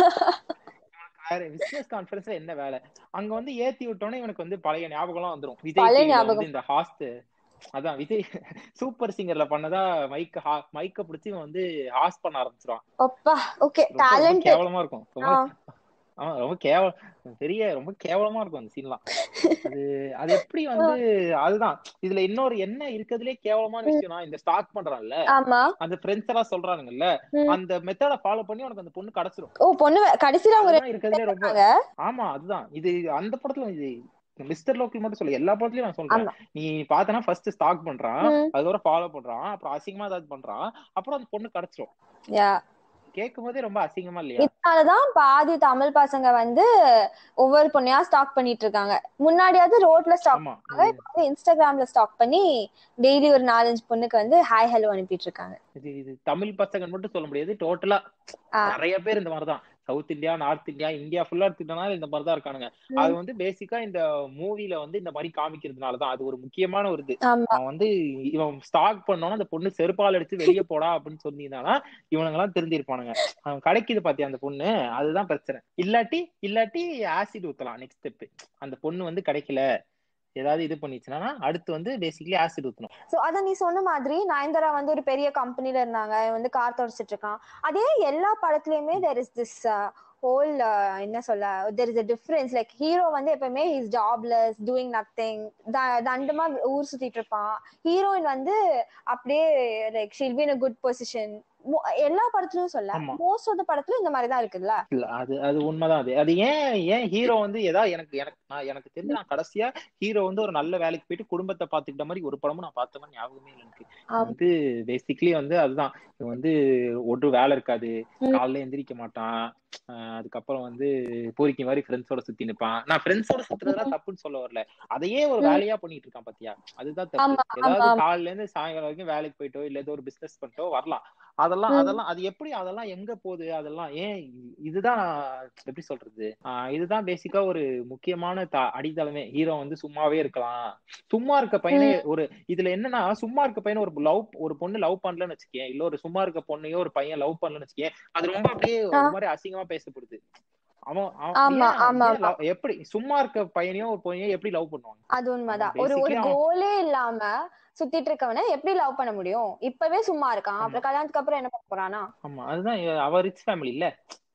பிசினஸ் கான்ஃபரன்ஸ்ல என்ன வேலை அங்க வந்து ஏத்தி விட்டோன்னே இவனுக்கு வந்து பழைய ஞாபகம்லாம் வந்துரும் விஜய் பழைய TV ல ஞாபகம். வந்து இந்த ஹாஸ்ட் அதான் விஜய் சூப்பர் சிங்கர்ல பண்ணதா மைக்க மைக்க பிடிச்சி இவன் வந்து ஹாஸ்ட் பண்ண ஆரம்பிச்சிருவான் அப்பா ஓகே ரொம்ப ரொம்ப டேலண்ட் கேவலமா இருக்கும் ரொம்ப ஆமா ரொம்ப கேவலம் பெரிய ரொம்ப கேவலமா இருக்கும் அந்த சீன்லாம் அது அது எப்படி வந்து அதுதான் இதுல இன்னொரு என்ன இருக்கிறதுலே கேவலமான விஷயம்னா இந்த ஸ்டாக் பண்றான்ல ஆமா அந்த ஃப்ரெண்ட்ஸ் எல்லாம் சொல்றானுங்கல்ல ம். அந்த மெத்தட ஃபாலோ பண்ணி உனக்கு அந்த பொண்ணு கிடைச்சிரும் ஓ பொண்ணு வே- கடைசியில அவங்க அதுதான் இருக்கிறதுலே ரொம்ப ரெண்டு ஆமா அதுதான் இது அந்த படத்துல இது மிஸ்டர் லோக்கல் மட்டும் சொல்ல எல்லா படத்துலயும் நான் சொல்றேன் ஆமா. நீ பார்த்தனா ஃபர்ஸ்ட் ஸ்டாக் பண்றான் ம். அதுக்கப்புறம் ஃபாலோ பண்றான் அப்புறம் அசிங்கமா ஏதாவது பண்றான் அப்புறம் அந்த பொண்ணு கிடைச்சிரும் யா கேட்கும் போதே ரொம்ப அசிங்கமா இல்லையா இதனாலதான் பாதி தமிழ் பசங்க வந்து ஒவ்வொரு பொண்ணையா ஸ்டாக் பண்ணிட்டு இருக்காங்க முன்னாடியாவது ரோட்ல ஸ்டாக் ஆமா பண்ணாங்க இப்ப வந்து இன்ஸ்டாகிராம்ல ஸ்டாக் பண்ணி டெய்லி ஒரு நாலஞ்சு பொண்ணுக்கு வந்து ஹாய் ஹலோ அனுப்பிட்டு இருக்காங்க இது இது தமிழ் பசங்க மட்டும் சொல்ல முடியாது டோட்டலா ஆ. நிறைய பேர் இந்த மாதிரிதான் south India north India India ஃபுல்லா எடுத்துக்கிட்டோம்னா இந்த மாதிரி தான் இருக்கானுங்க ம். அது வந்து பேசிக்கா இந்த மூவில வந்து இந்த மாதிரி காமிக்கிறதுனாலதான் அது ஒரு முக்கியமான ஒரு இது ஆமா அவன் வந்து இவன் ஸ்டாக் பண்ணோன்னா அந்த பொண்ணு செருப்பால் அடிச்சு வெளியே போடா அப்படின்னு சொன்னீங்கன்னா இவனுங்க எல்லாம் திருந்திருப்பானுங்க அவன் கிடைக்குது பாத்தியா அந்த பொண்ணு அதுதான் பிரச்சனை இல்லாட்டி இல்லாட்டி ஆசிட் ஊத்தலாம் நெக்ஸ்ட் ஸ்டெப் அந்த பொண்ணு வந்து கிடைக்கல ஏதாவது இது பண்ணிச்சுன்னா அடுத்து வந்து பேசிக்கலி ஆசிட் ஊத்தணும் சோ அத நீ சொன்ன மாதிரி நயன்தாரா வந்து ஒரு பெரிய கம்பெனில இருந்தாங்க இவன் வந்து கார் தொடச்சிட்டு இருக்கான் அதே எல்லா படத்துலயுமே தெர் இஸ் திஸ் ஹோல் என்ன சொல்ல there is a difference like hero வந்து எப்பவுமே இஸ் ஜாப்லெஸ் டூயிங் நத்திங் தண்டமா ஊர் சுத்திட்டு இருப்பான் ஹீரோயின் வந்து அப்படியே like she'll be in good position எல்லா படத்துலயும் சொல்ல ஆமா. மோஸ்ட் ஆஃப் த படத்துலயும் இந்த மாதிரி தான் இருக்குல்ல இல்ல அது அது உண்மைதான் அது அது ஏன் ஏன் ஹீரோ வந்து ஏதாவது எனக்கு எனக்கு நான் எனக்கு தெரிஞ்சு நான் கடைசியா ஹீரோ வந்து ஒரு நல்ல வேலைக்கு போயிட்டு குடும்பத்தை பாத்துக்கிட்ட மாதிரி ஒரு படமும் நான் பார்த்த மாதிரி ஞாபகமே இல்லை எனக்கு ஆமா. வந்து பேசிக்கலி வந்து அதுதான் இவன் வந்து ஒரு வேலை இருக்காது ம். காலைல எந்திரிக்க மாட்டான் ஆஹ் அதுக்கப்புறம் வந்து பூரிக்கி மாதிரி ஃப்ரெண்ட்ஸோட சுத்தி நிப்பான் நான் ஃப்ரெண்ட்ஸோட சுத்துறதுலாம் தப்புன்னு சொல்ல வரல அதையே ஒரு ம். வேலையா பண்ணிட்டு இருக்கான் பாத்தியா அதுதான் தப்பு ஆமா, ஏதாவது ஆமா. காலையில இருந்து சாயங்காலம் வரைக்கும் வேலைக்கு போயிட்டோ இல்ல ஏதோ ஒரு பிசினஸ் பண்ணிட்டோ வரலாம் அதெல்லாம் ம். அதெல்லாம் அது எப்படி அதெல்லாம் எங்க போகுது அதெல்லாம் ஏன் இ- இதுதான் எப்படி சொல்றது ஆஹ் இதுதான் பேசிக்கா ஒரு முக்கியமான த- அடித்தளமே ஹீரோ வந்து சும்மாவே இருக்கலாம் சும்மா இருக்க பையனே ஒரு இதுல என்னன்னா சும்மா இருக்க பையனை ஒரு லவ் ஒரு பொண்ணு லவ் பண்ணலன்னு வச்சுக்கேன் இல்ல ஒரு சும்மா இருக்க பொண்ணையோ ஒரு பையன் லவ் பண்ணலன்னு வச்சுக்கேன் அது ரொம்ப அப்படியே ஒரு மாதிரி அசிங்கமா பேசப்படுது அவன் அவன் ஆமா, ஏன் ஆமா, ஏன் love- எப்படி சும்மா இருக்க பையனையோ ஒரு பொண்ணையோ எப்படி லவ் பண்ணுவாங்க அது உண்மைதான் ஒரு ஒரு basically அவன்- கோலே இல்லாம சுத்திட்டு இருக்கவன எப்படி லவ் பண்ண முடியும் இப்பவே சும்மா இருக்கான் அப்புறம் கல்யாணத்துக்கு அப்புறம் என்ன பண்ண போறானா ஆமா அதுதான் அவ ரிச் ஃபேமிலி இல்ல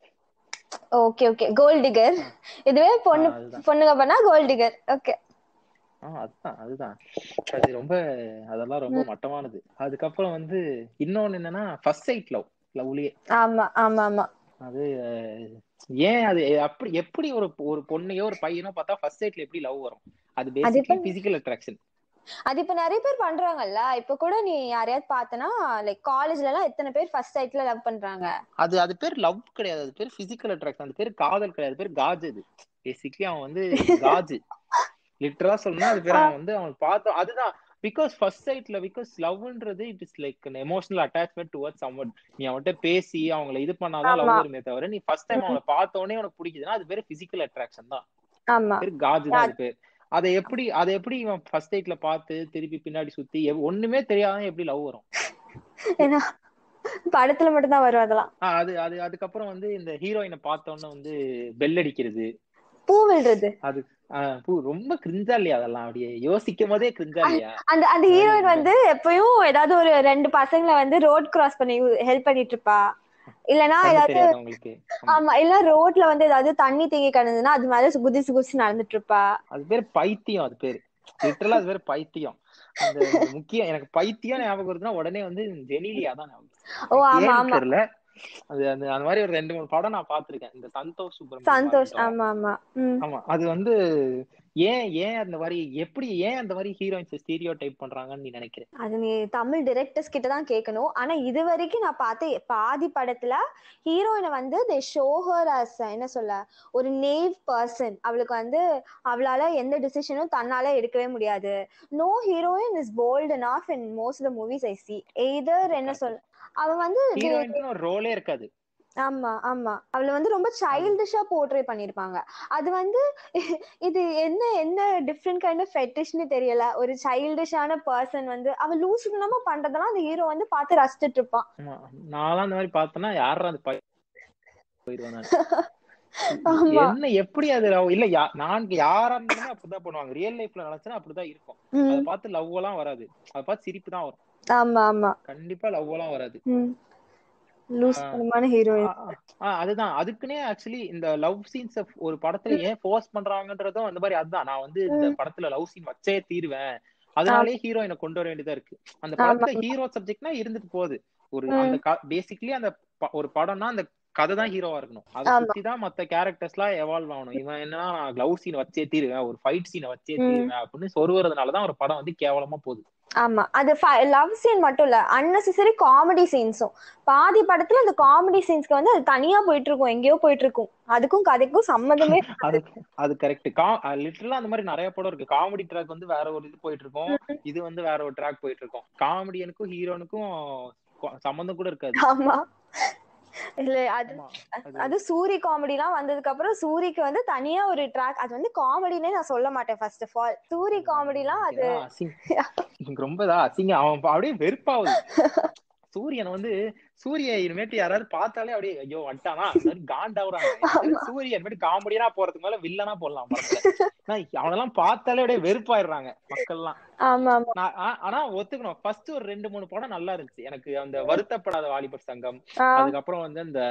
ஓகே ஓகே கோல்ட் டிகர் இதுவே பொண்ணு ஆ, அதுதான். பொண்ணுங்க பண்ணா கோல்ட் டிகர் ஓகே ஆஹ் அதுதான் அதுதான் அது ரொம்ப அதெல்லாம் ரொம்ப மட்டமானது அதுக்கப்புறம் வந்து இன்னொன்னு என்னன்னா ஃபர்ஸ்ட் சைட் லவ் லவ்லயே ஆமா ஆமா ஆமா அது அஹ், ஏன் அது அப்படி எப்படி ஒரு ஒரு பொண்ணையோ ஒரு பையனோ பார்த்தா ஃபர்ஸ்ட் சைட்ல எப்படி லவ் வரும் அது பேசிக்கலி எப்படி? பிசிக்கல் அட்ராக்ஷன் அது இப்ப நிறைய பேர் பண்றாங்கல்ல இப்ப கூட நீ யாரையாவது பார்த்தனா லைக் காலேஜ்ல எல்லாம் எத்தனை பேர் ஃபர்ஸ்ட் சைட்ல லவ் பண்றாங்க அது அது பேர் லவ் கிடையாது அது பேர் பிசிக்கல் அட்ராக்ஷன் அது பேர் காதல் கிடையாது அது பேர் காஜ் அது பேசிக்கலி அவன் வந்து காஜ் லிட்டரா சொல்லணும்னா அது பேர் அவன் வந்து அவன் பார்த்தோம் அதுதான் பிகாஸ் ஃபர்ஸ்ட் சைட்ல பிகாஸ் லவ்ன்றது it is like emotional attachment towards someone நீ அவன்கிட்ட பேசி அவங்கள இது பண்ணாதான் லவ் ஆமா. வருமே தவிர நீ ஃபர்ஸ்ட் டைம் அவனை பார்த்த உடனே உனக்கு பிடிக்குதுன்னா அது பேர் பிசிக்கல் அட்ராக்ஷன் தான் ஆமா பேர் காஜ் தான் அது பேர் அதை எப்படி அதை எப்படி இவன் ஃபர்ஸ்ட் சைட்ல பார்த்து திருப்பி பின்னாடி சுத்தி எவ்- ஒண்ணுமே தெரியாத எப்படி லவ் வரும் ஏன்னா படத்துல மட்டும் தான் வரும் அதெல்லாம் ஆஹ் அது அது அதுக்கப்புறம் வந்து இந்த ஹீரோயினை பார்த்த உடனே வந்து பெல் அடிக்கிறது பூ விழுறது அது ஆஹ் பூ ரொம்ப கிரிஞ்சா இல்லையா அதெல்லாம் அப்படியே யோசிக்கும் போதே கிரிஞ்சா இல்லையா அந்த அந்த ஹீரோயின் வந்து எப்பயும் ஏதாவது ஒரு ரெண்டு பசங்களை வந்து ரோட் கிராஸ் பண்ணி ஹெல்ப் பண்ணிட்டு இருப்பா இல்லனா கண்ணு ஏதாவது தெரியாது உங்களுக்கு ஆமா இல்ல ரோட்ல வந்து ஏதாவது தண்ணி தேங்கி கிடந்ததுன்னா அது மேல குதிச்சு குதிச்சு நடந்துட்டு இருப்பா அது பேர் பைத்தியம் அது பேரு லிட்டரலா அது பேர் பைத்தியம் அந்த முக்கியம் எனக்கு பைத்தியம் ஞாபகம் வருதுன்னா உடனே வந்து ஜெனிலியா தான் ஞாபகம் வருது. ஓ ஆமா ஏன்னு ஆமா தெரியல அது அந்த அந்த மாதிரி ஒரு ரெண்டு மூணு படம் நான் பார்த்திருக்கேன் இந்த சந்தோஷ் சுப்ரமணியம் சந்தோஷ் பார்த்துட்டோம். ஆமா ஆமா உம் ஆமா அது வந்து ஏன் ஏன் அந்த மாதிரி எப்படி ஏன் அந்த மாதிரி ஹீரோயின்ஸ் ஸ்டீரியோ டைப் பண்றாங்கன்னு நீ நினைக்கிற அது நீ தமிழ் டிரெக்டர்ஸ் கிட்ட தான் கேட்கணும் ஆனா இது வரைக்கும் நான் பார்த்த பாதி படத்துல ஹீரோயினை வந்து தே ஷோஹர் அஸ் என்ன சொல்ல ஒரு நேவ் பர்சன் அவளுக்கு வந்து அவளால எந்த டிசிஷனும் தன்னால எடுக்கவே முடியாது no heroine is bold enough in most of the movies I see either என்ன சொல் அவ வந்து they- ஹீரோயினுக்கு ஒரு ரோலே இருக்காது ஆமா ஆமா அவள வந்து ரொம்ப சைல்டிஷா போர்ட்ரே பண்ணிருப்பாங்க அது வந்து இது என்ன என்ன டிஃப்ரெண்ட் கைண்ட் ஆஃப் ஃபெட்டிஷ்னு தெரியல ஒரு சைல்டிஷான பர்சன் வந்து அவ லூசுத்தனமா பண்றதெல்லாம் அந்த ஹீரோ வந்து பார்த்து ரசிச்சிட்டு இருப்பான் ஆமா நான்லாம் அந்த மாதிரி பார்த்தேன்னா யாரா அந்த பை- போயிடுவேன் நான். ஆமா என்ன எப்படி அது love? இல்ல யா- நான் யாரா இருந்தாலுமே அப்படிதான் பண்ணுவாங்க ரியல் லைஃப்ல நினைச்சா அப்படிதான் இருக்கும் அதை ம், பார்த்து லவ் எல்லாம் வராது அதை பார்த்து சிரிப்பு தான் வரும் ஆமா ஆமா கண்டிப்பா லவ் எல்லாம் வராது ம் லூசுத்தனமான ஹீரோயின் ஆ, ஆ, அதுதான் அதுக்குன்னே ஆக்சுவலி இந்த லவ் சீன்ஸ் ஒரு படத்துல ஏன் ஃபோர்ஸ் பண்றாங்கன்றதும் அந்த மாதிரி அதுதான் நான் வந்து இந்த படத்துல லவ் சீன் வச்சே தீருவேன் அதனாலே ஹீரோயினை கொண்டு வர வேண்டியதா இருக்கு அந்த படத்துல ஹீரோ சப்ஜெக்ட்னா இருந்துட்டு போகுது ஒரு அந்த பேசிக்கலி அந்த ப- ஒரு படம்னா அந்த கதை தான் ஹீரோவா இருக்கணும் அதை ஆமா. சுத்தி தான் மத்த கேரக்டர்ஸ் எல்லாம் எவால்வ் ஆகணும் இவன் என்னன்னா நான் லவ் சீன் வச்சே தீருவேன் ஒரு ஃபைட் சீனை வச்சே தீருவேன் அப்படின்னு சொருவறதுனாலதான் ஒரு படம் வந்து கேவலமா போகுது ஆமா அது லவ் சீன் மட்டும் இல்ல அன்னெசரி காமெடி சீன்ஸும் பாதி படத்துல அந்த காமெடி சீன்ஸ்க்கு வந்து அது தனியா போயிட்டு இருக்கும் எங்கேயோ போயிட்டு இருக்கும் அதுக்கும் கதைக்கும் சம்மந்தமே அது அது கரெக்ட் கா லிட்டரலா அந்த மாதிரி நிறைய படம் இருக்கு காமெடி ட்ராக் வந்து வேற ஒரு இது போயிட்டு இருக்கும் இது வந்து வேற ஒரு ட்ராக் போயிட்டு இருக்கும் காமெடியனுக்கும் ஹீரோனுக்கும் சம்மந்தம் கூட இருக்காது ஆமா இல்ல அது ஆமா, அது அது சூரி காமெடி எல்லாம் வந்ததுக்கு அப்புறம் சூரிக்கு வந்து தனியா ஒரு ட்ராக் அது வந்து காமெடினே நான் சொல்ல மாட்டேன் first of all Soori comedy எல்லாம் அது இதெல்லாம் அசிங்க- எனக்கு ரொம்ப இதா அசிங்க அவன் அப்படியே வெறுப்பாகுது சூரியனை வந்து சூரிய இனிமேட்டு யாராவது பார்த்தாலே அப்படியே ஐயோ வந்துட்டானா அந்த மாதிரி காண்டாவுறாங்க சூரியன் இனிமேட்டு காமெடியா போறதுக்கு மேல வில்லனா போடலாம் படத்துல ஆனா, அவனெல்லாம் பார்த்தாலே அப்படியே வெறுப்பாயிடுறாங்க மக்கள்லாம் ஆமா ஆமா நான் ஆ- ஆனா ஒத்துக்கணும் ஃபர்ஸ்ட் ஒரு ரெண்டு மூணு படம் நல்லா இருந்துச்சு எனக்கு அந்த வருத்தப்படாத வாலிபர் சங்கம் ஆ, அதுக்கப்புறம் வந்து இந்த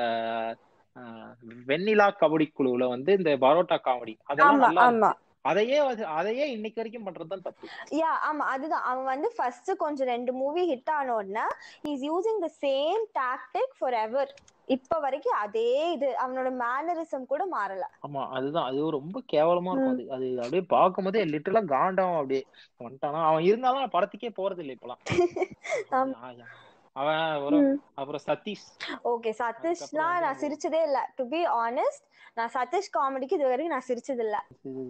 ஆ, வெண்ணிலா கபடி குழுவுல வந்து இந்த பரோட்டா காமெடி அதெல்லாம் ஆமா நல்லா ஆமா இருந்துச்சு அதையே வந்து- அதையே இன்னைக்கு வரைக்கும் பண்றதுதான் தப்பு யா ஆமா அதுதான் அவன் வந்து ஃபர்ஸ்ட் கொஞ்சம் ரெண்டு மூவி ஹிட் ஆன உடனே is using the same tactic forever இப்ப வரைக்கும் அதே இது அவனோட மேனரிசம் கூட மாறல ஆமா அதுதான் அது ரொம்ப கேவலமா இருக்கும் அது அது அப்படியே பார்க்கும் போதே லிட்டரலா காண்டாவும் அப்படியே வந்துட்டானா அவன் இருந்தாலும் நான் படத்துக்கே போறது இல்லை இப்பெல்லாம் ஆமா. ஆ, அவன் ஒரு அப்புறம் சதீஷ் ஓகே சதீஷ்லாம் அதுக்கப்புறம் நான் சிரிச்சதே இல்ல டு பி ஆனஸ்ட் நான் சதீஷ் காமெடிக்கு இது வரைக்கும் நான் சிரிச்சது இல்ல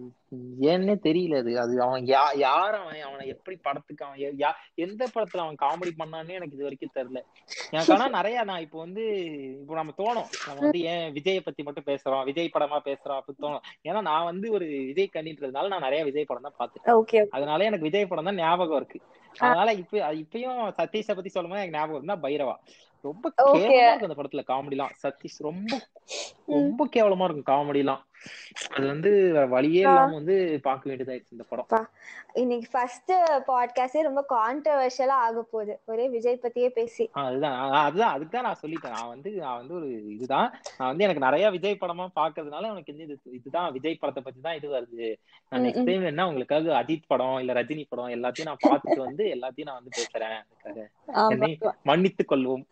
ஏன்னே தெரியல அது அது அவன் யா யார் அவன் அவனை எப்படி படத்துக்கு அவன் எ- யா- எந்த படத்துல அவன் காமெடி பண்ணான்னு எனக்கு இது வரைக்கும் தெரியல எனக்கு ஆனா நிறைய நான் இப்போ வந்து இப்போ நம்ம தோணும் நம்ம வந்து ஏன் விஜயை பத்தி மட்டும் பேசுறோம் விஜய் படமா பேசுறோம் அப்படின்னு தோணும் ஏன்னா நான் வந்து ஒரு விஜய் கண்ணின்றதுனால நான் நிறைய விஜய் படம் தான் பார்த்தேன் ஓகே அதனால எனக்கு விஜய் படம் தான் ஞாபகம் இருக்கு அதனால இப்ப இப்பயும் சதீஷை பத்தி சொல்லும்போது எனக்கு ஞாபகம் இருந்தா பைரவா ரொம்ப Okay. கேவலமா இருக்கும் அந்த படத்துல காமெடி எல்லாம் சதீஷ் ரொம்ப ரொம்ப கேவலமா இருக்கும் காமெடி எல்லாம் அது வந்து வேற வழியே இல்லாம வந்து பார்க்க வேண்டியதாயிருச்சு இந்த படம் இன்னைக்கு ஃபர்ஸ்ட் பாட்காஸ்டே ரொம்ப கான்ட்ரவர்ஷியலா ஆக போகுது ஒரே விஜய் பத்தியே பேசி ஆ, அதுதான் ஆ, அதுதான் அதுக்கு தான் நான் சொல்லிட்டேன் நான் வந்து நான் வந்து ஒரு இதுதான் நான் வந்து எனக்கு நிறைய விஜய் படமா பாக்குறதுனால எனக்கு வந்து இது இதுதான் விஜய் படத்தை பத்தி தான் இது வருது நான் ம், நெக்ஸ்ட் ம். டைம் என்ன உங்களுக்காக அஜித் படம் இல்ல ரஜினி படம் எல்லாத்தையும் நான் பார்த்துட்டு வந்து எல்லாத்தையும் நான் வந்து பேசுறேன் அதுக்காக ஆமா என்னை மன்னித்துக் கொள்வோம்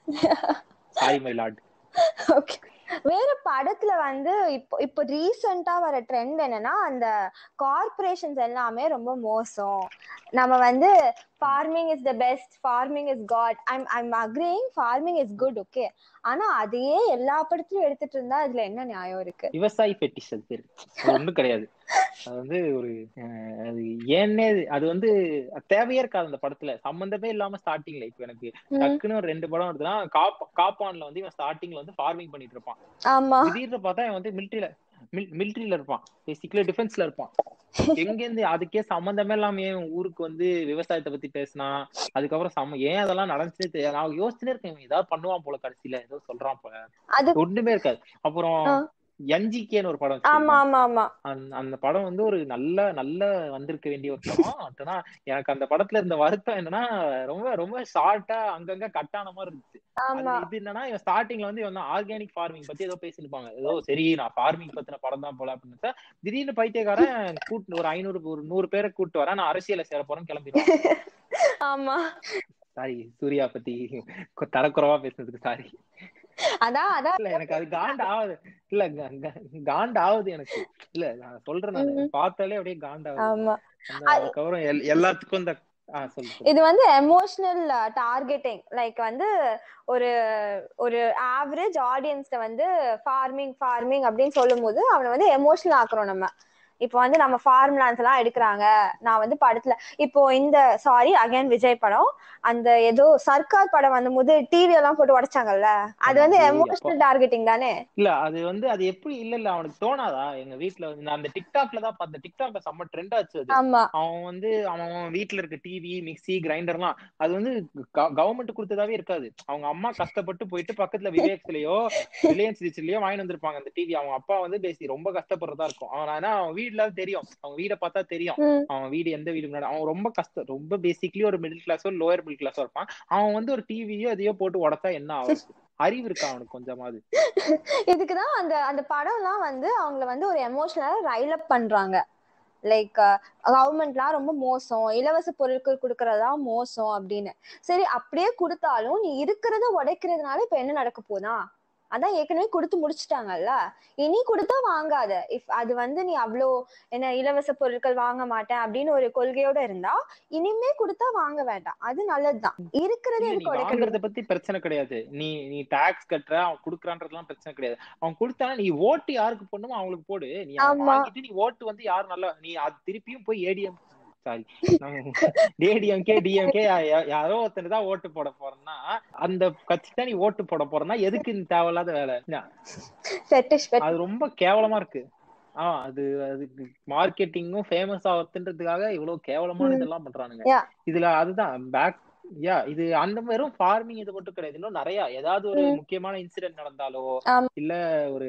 சாரி மை லார்ட் ஓகே வேற படத்துல வந்து இப்போ இப்போ ரீசெண்டா வர ட்ரெண்ட் என்னன்னா அந்த கார்பரேஷன்ஸ் எல்லாமே ரொம்ப மோசம் நம்ம வந்து farming is the best farming is God I'm I'm agreeing farming is good okay ஆனா அதையே எல்லா படத்துலயும் எடுத்துட்டு இருந்தா அதுல என்ன நியாயம் இருக்கு விவசாயி ஃபெட்டிஷ் அது பேரு அது ஒண்ணும் கிடையாது அது வந்து ஒரு அஹ், அது ஏன்னே அது வந்து தேவையே இருக்காது அந்த படத்துல சம்பந்தமே இல்லாம ஸ்டார்டிங்ல இப்ப எனக்கு ம், டக்குன்னு ஒரு ரெண்டு படம் வருதுன்னா காப் காப்பான்ல வந்து இவன் ஸ்டார்டிங்ல வந்து ஃபார்மிங் பண்ணிட்டு இருப்பான் ஆமா திடீர்னு பார்த்தா இவன் வந்து மிலிட்டரியில மிலிட்டரியில இருப்பான் பேசிக்கலி டிஃபென்ஸ்ல இருப்பான் எங்க இருந்து அதுக்கே சம்பந்தமே இல்லாம ஏன் இவன் ஊருக்கு வந்து விவசாயத்தை பத்தி பேசினா அதுக்கப்புறம் சம ஏன் அதெல்லாம் நடந்துச்சுன்னு தெரியாது நான் யோசிச்சுட்டே இருக்கேன் இவன் ஏதாவது பண்ணுவான் போல கடைசியில ஏதோ சொல்றான் போல அது ஒண்ணுமே இருக்காது அப்புறம் ஆ. என்ஜிகேன்னு ஒரு படம் ஆமா வச்சிருக்கேன் ஆமா ஆமா அந்த அந்த படம் வந்து ஒரு நல்ல நல்ல வந்திருக்க வேண்டிய ஒரு படம் ஆனா எனக்கு அந்த படத்துல இருந்த வருத்தம் என்னன்னா ரொம்ப ரொம்ப ஷார்ட்டா அங்கங்க கட் ஆன மாதிரி இருந்துச்சு ஆமா அது இது என்னன்னா இவன் ஸ்டார்டிங்ல வந்து இவன் ஆர்கானிக் ஃபார்மிங் பத்தி ஏதோ பேசிருப்பாங்க ஏதோ சரி நான் ஃபார்மிங் பத்தின படம் தான் போல அப்படின்னு நினைச்சா, திடீர்னு பைத்தியக்காரன் கூட்டு ஒரு ஐநூறு ஒரு நூறு பேரை கூட்டு வரேன் நான் அரசியல சேர போறேன்னு கிளம்பிடுவான் ஆமா சாரி சூர்யா பத்தி கொ- தரக்குறைவா பேசுனதுக்கு சாரி அதான் அதான் இல்ல எனக்கு அது காண்ட் ஆகுது இல்ல க- க- காண்ட் ஆகுது எனக்கு இல்ல நான் சொல்றேன் நானு பார்த்தாலே அப்படியே காண்ட் ஆகுது ஆமா அந்த அதுக்கப்புறம் எல்- எல்லாத்துக்கும் இந்த ஆ சொல்லு சொல்லு. இது வந்து எமோஷனல் டார்கெட்டிங் லைக் வந்து ஒரு ஒரு ஆவரேஜ் ஆடியன்ஸ்ட வந்து ஃபார்மிங் ஃபார்மிங் அப்படின்னு சொல்லும்போது அவனை வந்து எமோஷனல் ஆக்குறோம் நம்ம இப்போ வந்து நம்ம ஃபார்முலான்ஸ் எல்லாம் எடுக்கிறாங்க நான் வந்து படத்துல இப்போ இந்த சாரி அகைன் விஜய் படம் அந்த ஏதோ சர்க்கார் படம் வந்தபோது டிவி எல்லாம் போட்டு உடைச்சாங்கல்ல அது வந்து ஆமா, ஏய், எமோஷனல் டார்கெட்டிங் தானே இல்ல அது வந்து அது எப்படி இல்ல இல்ல அவனுக்கு தோணாதா எங்க வீட்ல வந்து நான் அந்த டிக்டாக்ல தான் பார்த்தேன் டிக்டாக்ல செம்ம ட்ரெண்ட் ஆச்சு அது ஆமா அவன் வந்து அவன் அவன் வீட்ல இருக்க டிவி மிக்ஸி கிரைண்டர்லாம் அது வந்து கவர்மெண்ட் கொடுத்ததாவே இருக்காது அவங்க அம்மா கஷ்டப்பட்டு போயிட்டு பக்கத்துல விவேக்ஸ்லயோ ரிலையன்ஸ் ரிச்லயோ வாங்கி வந்திருப்பாங்க அந்த டிவி அவங்க அப்பா வந்து பேசி ரொம்ப கஷ்டப்படுறதா இருக்கும் அவன் ஆனா அவன் வீட்ல தெரியும் அவங்க வீட பார்த்தா தெரியும் ம். அவன் வீடு எந்த வீடு முன்னாடி அவன் ரொம்ப கஷ்டம் ரொம்ப பேசிக்லி ஒரு மிடில் கிளாஸோ லோயர் மிடில் கிளாஸோ இருப்பான் அவன் வந்து ஒரு டிவியோ எதையோ போட்டு உடச்சா என்ன ஆகும் அறிவு இருக்கா அவனுக்கு கொஞ்சமாவது இதுக்குதான் அந்த அந்த படம்லாம் வந்து அவங்கள வந்து ஒரு எமோஷனலா ரைல் அப் பண்றாங்க லைக் கவர்மெண்ட்லாம் ரொம்ப மோசம் இலவச பொருட்கள் கொடுக்கறதா மோசம் அப்படின்னு சரி அப்படியே கொடுத்தாலும் நீ இருக்கிறத உடைக்கிறதுனால இப்ப என்ன நடக்க போதா அதான் ஏற்கனவே கொடுத்து முடிச்சிட்டாங்கல்ல இனி கொடுத்தா வாங்காத இஃப் அது வந்து நீ அவ்வளோ என்ன இலவச பொருட்கள் வாங்க மாட்டேன் அப்படின்னு ஒரு கொள்கையோட இருந்தா இனிமே கொடுத்தா வாங்க வேண்டாம் அது நல்லதுதான் இருக்கிறத இல்ல, நீ எதுக்கு உடைக்கிறது வாங்குறத பத்தி பிரச்சனை கிடையாது நீ நீ டாக்ஸ் கட்டுற அவன் குடுக்கறான்றதுலாம் பிரச்சனை கிடையாது அவன் கொடுத்தானா நீ ஓட்டு யாருக்கு போடணுமோ அவங்களுக்கு போடு நீ அவன் ஆமா. வாங்கிட்டு நீ ஓட்டு வந்து யார் நல்லா நீ அது திருப்பியும் போய் ஏடிஎம் சாரி ஏடிஎம்கே டிஎம்கே யாரோ ஒருத்தர் தான் ஓட்டு போட போறேன்னா அந்த கட்சி தான் நீ ஓட்டு போட போறேன்னா எதுக்கு இந்த தேவையில்லாத வேலை என்ன? ஃபெட்டிஷ் அது ரொம்ப கேவலமா இருக்கு ஆ அது அதுக்கு மார்க்கெட்டிங்கும் ஃபேமஸ் ஆகுறதுன்றதுக்காக இவ்வளவு கேவலமான ம். இதெல்லாம் பண்றானுங்க Yeah. இதுல அதுதான் பேக் யா இது அந்த வெறும் ஃபார்மிங் இது மட்டும் கிடையாது இன்னும் நிறைய ஏதாவது ஒரு ம். முக்கியமான இன்சிடென்ட் நடந்தாலோ ஆமா. இல்ல ஒரு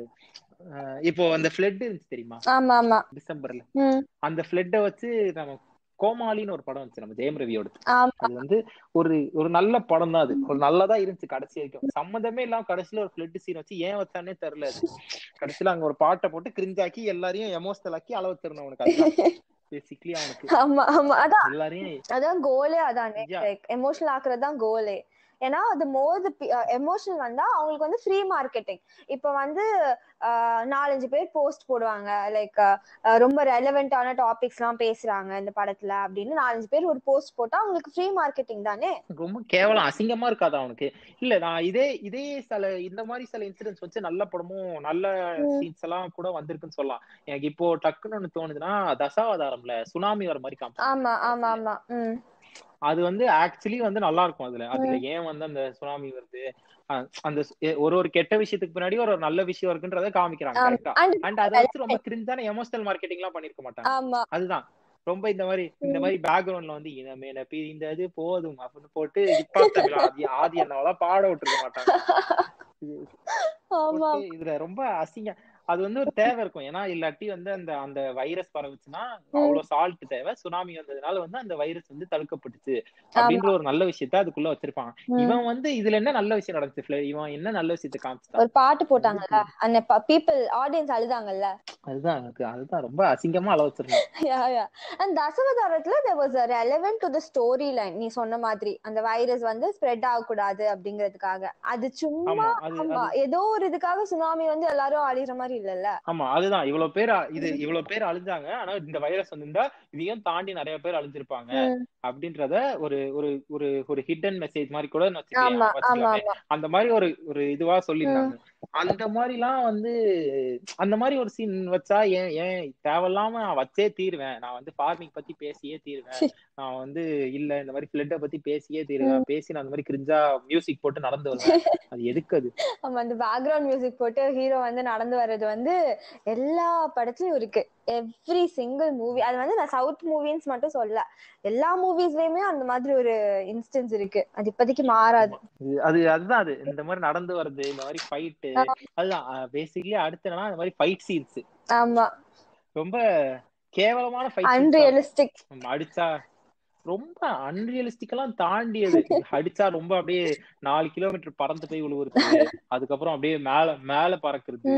அஹ், இப்போ அந்த ஃபிளட் இருந்துச்சு தெரியுமா ஆமா ஆமா டிசம்பர்ல ம் அந்த ஃபிளட்டை வச்சு நம்ம கோமாளின்னு ஒரு படம் வந்துச்சு நம்ம ஜெயம் ரவியோட ஆமா அது வந்து ஒரு ஒரு நல்ல படம் தான் அது ஒரு நல்லதா இருந்துச்சு கடைசி வரைக்கும் சம்மந்தமே இல்லாம கடைசியில ஒரு ஃபிளட் சீன் வச்சு ஏன் வச்சானே தெரியல அது கடைசியில அங்க ஒரு பாட்டை போட்டு கிரிஞ்சாக்கி எல்லாரையும் எமோஷனல் ஆக்கி அளவு தரணும் அவனுக்கு அதுதான் பேசிக்கலி அவனுக்கு ஆமா ஆமா அதான் எல்லாரையும் அதான் கோலே அதானே Yeah. லைக் எமோஷனல் ஆக்குறது தான் கோலே ஏன்னா அது மோர் எமோஷனல் வந்தா அவங்களுக்கு வந்து ஃப்ரீ மார்க்கெட்டிங் இப்ப வந்து ஆஹ், நாலஞ்சு பேர் போஸ்ட் போடுவாங்க லைக் ரொம்ப ரெலவெண்டான டாபிக்ஸ் எல்லாம் பேசுறாங்க இந்த படத்துல அப்படின்னு நாலஞ்சு பேர் ஒரு போஸ்ட் போட்டா அவங்களுக்கு ஃப்ரீ மார்க்கெட்டிங் தானே ரொம்ப கேவலம் அசிங்கமா இருக்காதா அவனுக்கு இல்ல நான் இதே இதே சில இந்த மாதிரி சில இன்சிடென்ட்ஸ் வச்சு நல்ல படமும் நல்ல ம். சீன்ஸ் எல்லாம் கூட வந்திருக்குன்னு சொல்லலாம் எனக்கு இப்போ டக்குன்னு ஒண்ணு தோணுதுன்னா தசாவதாரம்ல சுனாமி வர மாதிரி காமிச்சாங்க ஆமா ஆமா ஆமா உம் அது வந்து ஆக்சுவலி வந்து நல்லா இருக்கும் அதுல அதுல ஏன் வந்து அந்த சுனாமி வருது அஹ் அந்த சு- எ- ஒரு ஒரு கெட்ட விஷயத்துக்கு பின்னாடி ஒரு நல்ல விஷயம் இருக்குன்றத காமிக்கிறாங்க ஆமா கரெக்டா And- அண்ட் அதை வச்சு ரொம்ப கிரிஞ்சான எமோஷனல் மார்க்கெட்டிங் எல்லாம் பண்ணிருக்க மாட்டாங்க ஆமா அதுதான் ரொம்ப இந்த மாதிரி இந்த மாதிரி பேக்ரவுண்ட்ல வந்து இனமேன பிரிந்தது போதும் அப்படின்னு போட்டு இப்பா தமிழ் ஆதி ஆதி என்னவெல்லாம் பாட விட்டுருக்க மாட்டாங்க இது ஆமா போட்டு இதுல ரொம்ப அசிங்க அது வந்து ஒரு தேவை இருக்கும் ஏன்னா இல்லாட்டி வந்து அந்த அந்த வைரஸ் பரவுச்சுன்னா அவ்வளவு சால்ட் தேவை சுனாமி வந்ததுனால வந்து அந்த வைரஸ் வந்து தடுக்கப்பட்டுச்சு அப்படின்ற ஒரு நல்ல விஷயத்த அதுக்குள்ள வச்சிருப்பாங்க உம் இவன் வந்து இதுல என்ன நல்ல விஷயம் நடந்துச்சு Flair? இவன் என்ன நல்ல விஷயத்த காமிச்சிட்டான் ஒரு பாட்டு போட்டாங்கல்ல அந்த பீப்புள் ஆடியன்ஸ் அழுதாங்கல்ல அதுதான் எனக்கு அதுதான் ரொம்ப அசிங்கமா அளவு வச்சிருந்தேன் yeah yeah and தசவதாரத்துல there was a relevant to the story line நீ சொன்ன மாதிரி அந்த வைரஸ் வந்து ஸ்ப்ரெட் ஆகக்கூடாது அப்படிங்கிறதுக்காக அது சும்மா ஆமா அது ஆமா அது ஏதோ ஒரு இதுக்காக சுனாமி வந்து எல்லாரும் அழிகிற மாதிரி இல்லல்ல ஆமா அதுதான் இவ்வளவு பேர் அ- இது இவ்வளவு பேர் அழிஞ்சாங்க ஆனா இந்த வைரஸ் வந்திருந்தா இதையும் தாண்டி நிறைய பேர் அழிஞ்சிருப்பாங்க உம் அப்படின்றத ஒரு ஒரு ஒரு ஒரு ஹிடன் மெசேஜ் மாதிரி கூட வச்சுக்கலாம் ஆமா ஆமா வச்சுக்கலாமே ஆமா அந்த மாதிரி ஒரு ஒரு இதுவா சொல்லியிருந்தாங்க அந்த மாதிரிலாம் வந்து அந்த மாதிரி ஒரு சீன் வச்சா ஏன் ஏன் தேவையில்லாம நான் வச்சே தீருவேன் நான் வந்து ஃபார்மிங் பத்தி பேசியே தீருவேன் நான் வந்து இல்ல இந்த மாதிரி ஃபிளட்டை பத்தி பேசியே தீருவேன் பேசி நான் அந்த மாதிரி கிரிஞ்சா மியூசிக் போட்டு நடந்து வருவேன் அது எதுக்கு அது ஆமா அந்த பேக்ரவுண்ட் மியூசிக் போட்டு ஹீரோ வந்து நடந்து வர்றது வந்து எல்லா படத்துலயும் இருக்கு எவ்ரி சிங்கிள் மூவி அது வந்து நான் சவுத் மூவிஸ் மட்டும் சொல்ல எல்லா மூவிஸ்லயுமே அந்த மாதிரி ஒரு இன்ஸ்டன்ஸ் இருக்கு அது இப்போதைக்கு மாறாது இது- அது அதுதான் அது இந்த மாதிரி நடந்து வருது இந்த மாதிரி ஃபைட்டு அதுதான் பேசிக்கலி அடுத்து என்னன்னா இந்த மாதிரி ஃபைட் சீன்ஸ் ஆமா ரொம்ப கேவலமான ஃபைட் அன்ரியலிஸ்டிக் அடிச்சா ரொம்ப அன்ரியலிஸ்டிக்கெல்லாம் தாண்டியது அடிச்சா ரொம்ப அப்படியே நாலு கிலோமீட்டர் பறந்து போய் விழுவுறது அதுக்கப்புறம் அப்படியே மேல மேல பறக்குறது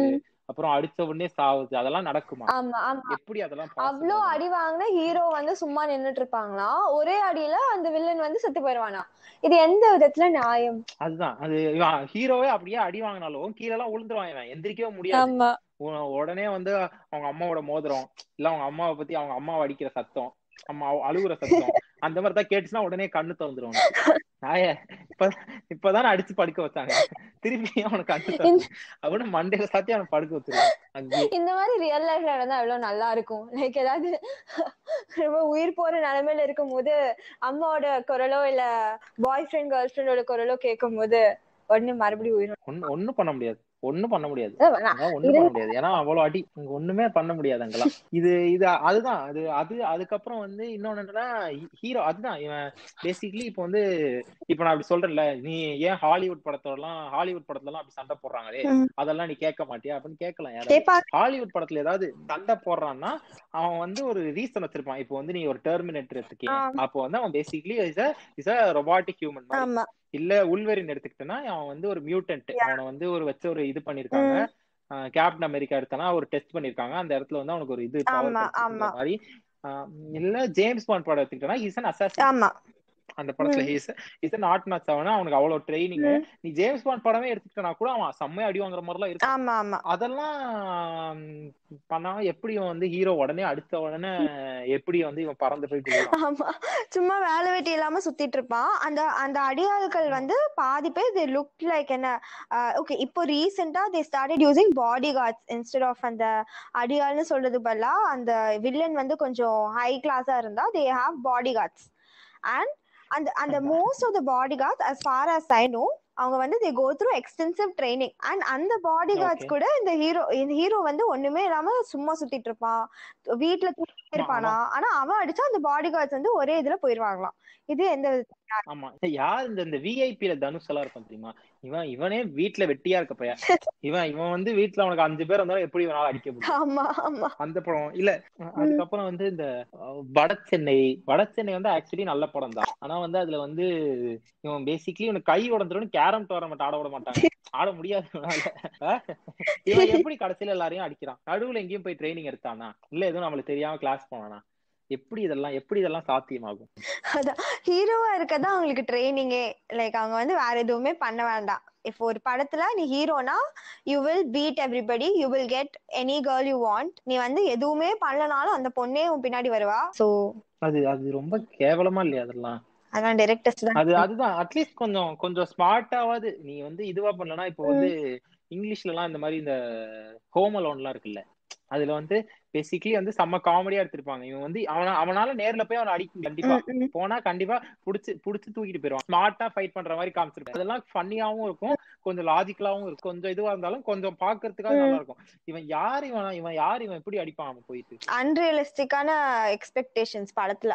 அப்புறம் அடிச்ச உடனே சாவுது அதெல்லாம் நடக்குமா ஆமா ஆமா எப்படி அதெல்லாம் அவ்வளோ பாசிபிள் அடி வாங்கின ஹீரோ வந்து சும்மா நின்னுட்டு இருப்பாங்களாம் ஒரே அடியில அந்த வில்லன் வந்து செத்து போயிருவானா இது எந்த விதத்துல நியாயம் அதுதான் அது ஹீரோவே அப்படியே அடி வாங்கினாலும் கீழே எல்லாம் விழுந்துருவான் இவன் எந்திரிக்கவே முடியாது ஆமா உ- உடனே வந்து அவங்க அம்மாவோட மோதிரம் இல்ல அவங்க அம்மாவை பத்தி அவங்க அம்மாவை அடிக்கிற சத்தம் அம்மா அவ- அழுகுற சத்தம் அந்த மாதிரி தான் கேட்டுச்சுன்னா உடனே கண்ணு திறந்துரும் உனக்கு. நாய இப்ப இப்பதானே அடிச்சு படுக்க வச்சாங்க திருப்பி அவனுக்கு கண்ணு திறந்து அவனு மண்டையில சாத்தி அவனை படுக்க வச்சிருவான் அங்கேயே இந்த மாதிரி ரியல் லைஃப்ல நடந்தா எவ்வளவு நல்லா இருக்கும் லைக் ஏதாவது ரொம்ப உயிர் போற நிலைமையில இருக்கும் போது அம்மாவோட குரலோ இல்ல பாய் ஃப்ரெண்ட் கேர்ள் ஃப்ரெண்டோட குரலோ கேட்கும் போது உடனே மறுபடியும் உயிர் ஒண்ணு ஒண்ணும் பண்ண முடியாது ஒண்ணும் பண்ண முடியாது வந்து- நான் அங்கெல்லாம் ஒண்ணும் பண்ண முடியாது ஏன்னா அவ்வளவு அடி இங்க ஒண்ணுமே பண்ண முடியாது அங்கெல்லாம் இது இது அதுதான் அது அது அதுக்கப்புறம் வந்து இன்னொன்னு என்னன்னா ஹீரோ அதுதான் இவன் பேசிக்கலி இப்போ வந்து இப்போ நான் அப்படி சொல்றேன்ல நீ ஏன் ஹாலிவுட் படத்தெல்லாம் ஹாலிவுட் படத்துல எல்லாம் அப்படி சண்டை போடுறாங்களே ம். அதெல்லாம் நீ கேட்க மாட்டியா அப்படின்னு கேட்கலாம் யாராவது கேட்பாங்க ஹாலிவுட் படத்துல ஏதாவது சண்டை போடுறான்னா அவன் வந்து ஒரு ரீசன் வச்சிருப்பான் இப்போ வந்து நீ ஒரு டெர்மினேட்டர் எடுத்துக்கேன் ஆ. அப்போ வந்து அவன் basically is is a robotic human ஆமா இல்ல உள்வெரின் எடுத்துக்கிட்டேன்னா அவன் வந்து ஒரு மியூட்டன்ட் அவனை வந்து ஒரு வச்ச ஒரு இது பண்ணிருக்காங்க கேப்டன் அமெரிக்கா எடுத்தனா ஒரு டெஸ்ட் பண்ணிருக்காங்க அந்த இடத்துல வந்து அவனுக்கு ஒரு இது power ஆமா, கிடைச்சிருக்குன்ற ஆமா. மாதிரி ஆஹ் இல்ல ஜேம்ஸ் பாண்ட் படம் எடுத்துக்கிட்டனா இஸ் அன் அசாசின் ஆமா அந்த படத்துல இஸ் இஸ் நாட் நாட் அவனா அவனுக்கு அவ்வளவு ட்ரைனிங் நீ ஜேம்ஸ் பாண்ட் படமே எடுத்துக்கிட்டனா கூட அவன் செம்மையா அடி வாங்குற மாதிரி எல்லாம் இருக்கும் ஆமா ஆமா அதெல்லாம் ம், பண்ணாம எப்படி இவன் வந்து ஹீரோ உடனே அடுத்த உடனே எப்படி வந்து இவன் பறந்து போயிட்டு இருக்கான் ஆமா சும்மா வேலை வெட்டி இல்லாம சுத்திட்டு இருப்பான் அந்த அந்த அடியாட்கள் வந்து பாதி பேர் தே லுக் லைக் என்ன ஓகே இப்போ ரீசெண்டா they started using bodyguards instead of அந்த அடியாள்னு சொல்றது பதிலா அந்த வில்லன் வந்து கொஞ்சம் ஹை கிளாஸா இருந்தா they have bodyguards and அந்த அந்த most of the bodyguards as far as I know அவங்க வந்து they go through extensive training and அந்த பாடி கார்ட்ஸ் Okay. கூட இந்த ஹீரோ இந்த ஹீரோ வந்து ஒண்ணுமே இல்லாம சும்மா சுத்திட்டு இருப்பான் வீட்டுல தூங்கிட்டே இருப்பானா ஆனா அவன் அடிச்சா அந்த பாடி கார்ட்ஸ் வந்து ஒரே இதுல போயிருவாங்களாம் இது எந்த வித- ஆமா யார் இந்த இந்த விஐபில தனுஷ் எல்லாம் இருப்பான் தெரியுமா இவன் இவனே வீட்டுல வெட்டியா இருக்க பையன் இவன் இவன் வந்து வீட்டுல அவனுக்கு அஞ்சு பேர் வந்தாலும் எப்படி இவனால அடிக்க முடியும் ஆமா ஆமா அந்த படம் இல்ல அதுக்கப்புறம் வந்து இந்த அஹ், வட சென்னை வட சென்னை வந்து ஆக்சுவலி நல்ல படம் தான் ஆனா வந்து அதுல வந்து இவன் பேசிக்கலி இவனுக்கு கை உடஞ்சிரும் கேரம் டோர்னமெண்ட் ஆட விட மாட்டாங்க ஆட முடியாது இவனால. அஹ், இவன் எப்படி கடைசியில எல்லாரையும் அடிக்கிறான் நடுவுல எங்கேயும் போய் ட்ரைனிங் எடுத்தானா இல்ல எதுவும் நம்மளுக்கு தெரியாம கிளாஸ் போனானா எப்படி இதெல்லாம் எப்படி இதெல்லாம் சாத்தியமாகும் அதான் ஹீரோவா இருக்கதான் அவங்களுக்கு ட்ரைனிங்கே லைக் அவங்க வந்து வேற எதுவுமே பண்ண வேண்டாம் இப்போ ஒரு படத்துல நீ ஹீரோனா you will beat everybody you will get any girl you want நீ வந்து எதுவுமே பண்ணலனாலும் அந்த பொண்ணே உன் பின்னாடி வருவா சோ அது அது ரொம்ப கேவலமா இல்லையா அதெல்லாம் அதான் டேரக்டர்ஸ் தான் அது அதுதான் அட்லீஸ்ட் கொஞ்சம் கொஞ்சம் ஸ்மார்ட்டாவது நீ வந்து இதுவா பண்ணலனா இப்போ வந்து இங்கிலீஷ்ல எல்லாம் இந்த மாதிரி இந்த ஹோம் அலோன்லாம் இருக்குல்ல அதுல வந்து பேசிக்கலி வந்து செம்ம காமெடியா எடுத்திருப்பாங்க இவன் வந்து அவன அவனால நேர்ல போய் அவனை அடிக்கும் கண்டிப்பா ம், ம். போனா கண்டிப்பா புடிச்சு புடிச்சு தூக்கிட்டு போயிருவான் ஸ்மார்ட்டா ஃபைட் பண்ற மாதிரி காமிச்சிருப்பாங்க அதெல்லாம் ஃபன்னியாவும் இருக்கும் கொஞ்சம் லாஜிக்கலாவும் இருக்கும் கொஞ்சம் இதுவா இருந்தாலும் கொஞ்சம் பாக்குறதுக்காக நல்லா இருக்கும் இவன் யார் இவன் இவன் யார் இவன் எப்படி அடிப்பான் அவன் போயிட்டு அன்ரியலிஸ்டிக்கான எக்ஸ்பெக்டேஷன்ஸ் படத்துல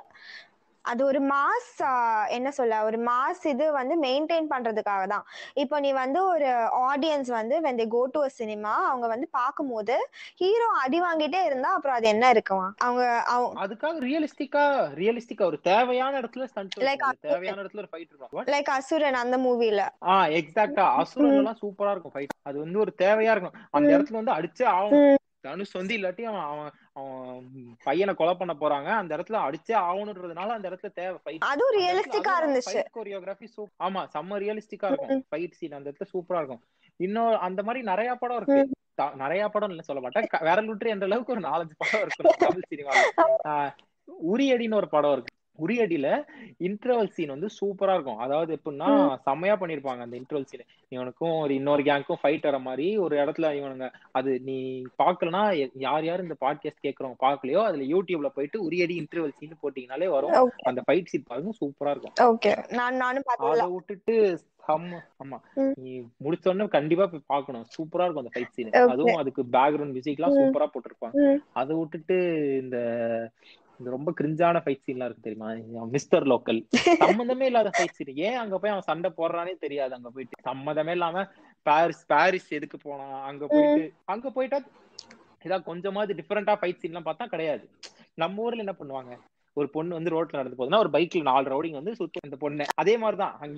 அது ஒரு மாஸ் என்ன சொல்ல ஒரு மாஸ் இது வந்து மெயின்டைன் பண்றதுக்காக தான் இப்போ நீ வந்து ஒரு ஆடியன்ஸ் வந்து when they go to a cinema அவங்க வந்து பார்க்கும்போது ஹீரோ அடி வாங்கிட்டே இருந்தா அப்புறம் அது என்ன இருக்குமா அவங்க அவங்க அதுக்காக ரியலிஸ்டிக்கா ரியலிஸ்டிக்கா ஒரு தேவையான இடத்துல ஸ்டண்ட் Like, தேவையான இடத்துல ஒரு ஃபைட் இருக்கும் லைக் அசுரன் அந்த மூவில ஆ எக்ஸாக்ட்டா அசுரன் எல்லாம் சூப்பரா இருக்கும் ஃபைட் அது வந்து ஒரு தேவையா இருக்கும் அந்த இடத்துல வந்து அடிச்சே ஆகணும் தனுஷ் வந்து இல்லாட்டி அவன் அவன் அவன் பையனை கொலை பண்ண போறாங்க அந்த இடத்துல அடிச்சே ஆகணுன்றதுனால அந்த இடத்துல தேவை ஃபைட் அதுவும் ரியலிஸ்டிக்கா இருந்துச்சு கோரியோகிராஃபி ஆமா செம்ம ரியலிஸ்டிக்கா இருக்கும் ஃபைட் சீன் அந்த இடத்துல சூப்பரா இருக்கும் இன்னும் அந்த மாதிரி நிறைய படம் இருக்கு த- நிறைய படம் இல்ல சொல்ல மாட்டேன் க- விரல் விட்டு என்ற அளவுக்கு ஒரு நாலஞ்சு படம் இருக்கு தமிழ் சினிமால உரியடின்னு ஒரு படம் இருக்கு உரியடியில இன்டர்வல் சீன் வந்து சூப்பரா இருக்கும் அதாவது எப்படின்னா செம்மையா பண்ணிருப்பாங்க அந்த இன்டர்வல் சீன் இவனுக்கும் ஒரு இன்னொரு கேங்க்கும் ஃபைட் வர மாதிரி ஒரு இடத்துல இவனுங்க அது நீ பாக்கலனா யார் யார் இந்த பாட்காஸ்ட் கேக்குறவங்க பாக்கலையோ அதுல யூடியூப்ல போயிட்டு உரியடி இன்டர்வல் சீன் போட்டீங்கனாலே வரும் ஓகே அந்த ஃபைட் சீன் பாருங்க சூப்பரா இருக்கும் ஓகே நான் நானும் பார்த்ததில்ல அதை விட்டுட்டு செம்ம ஆமா ம். நீ முடிச்ச உடனே கண்டிப்பா போய் பார்க்கணும் சூப்பரா இருக்கும் அந்த ஃபைட் சீன் Okay. அதுவும் அதுக்கு பேக்ரவுண்ட் மியூசிக் எல்லாம் ம். சூப்பரா போட்டிருப்பாங்க ம். அதை விட்டுட்டு இந்த இந்த ரொம்ப கிரிஞ்சான ஃபைட் சீன்லாம் இருக்கு தெரியுமா மிஸ்டர் லோக்கல் சம்மந்தமே இல்லாத ஃபைட் சீன் ஏன் அங்க போய் அவன் சண்டை போடுறானே தெரியாது அங்க போயிட்டு சம்மந்தமே இல்லாம பாரிஸ் பாரிஸ் எதுக்கு போனான் அங்க போயிட்டு அங்க போயிட்டா ஏதாவது கொஞ்சமாவது டிஃபரெண்டா ஃபைட் சீன்லாம் பார்த்தா கிடையாது நம்ம ஊர்ல என்ன பண்ணுவாங்க ஒரு பொண்ணு வந்து ரோட்ல நடந்து போகுதுன்னா ஒரு பைக்ல நாலு ரவுடிங் வந்து சுத்தும் அந்த பொண்ணு அதே மாதிரிதான் அங்கேயும்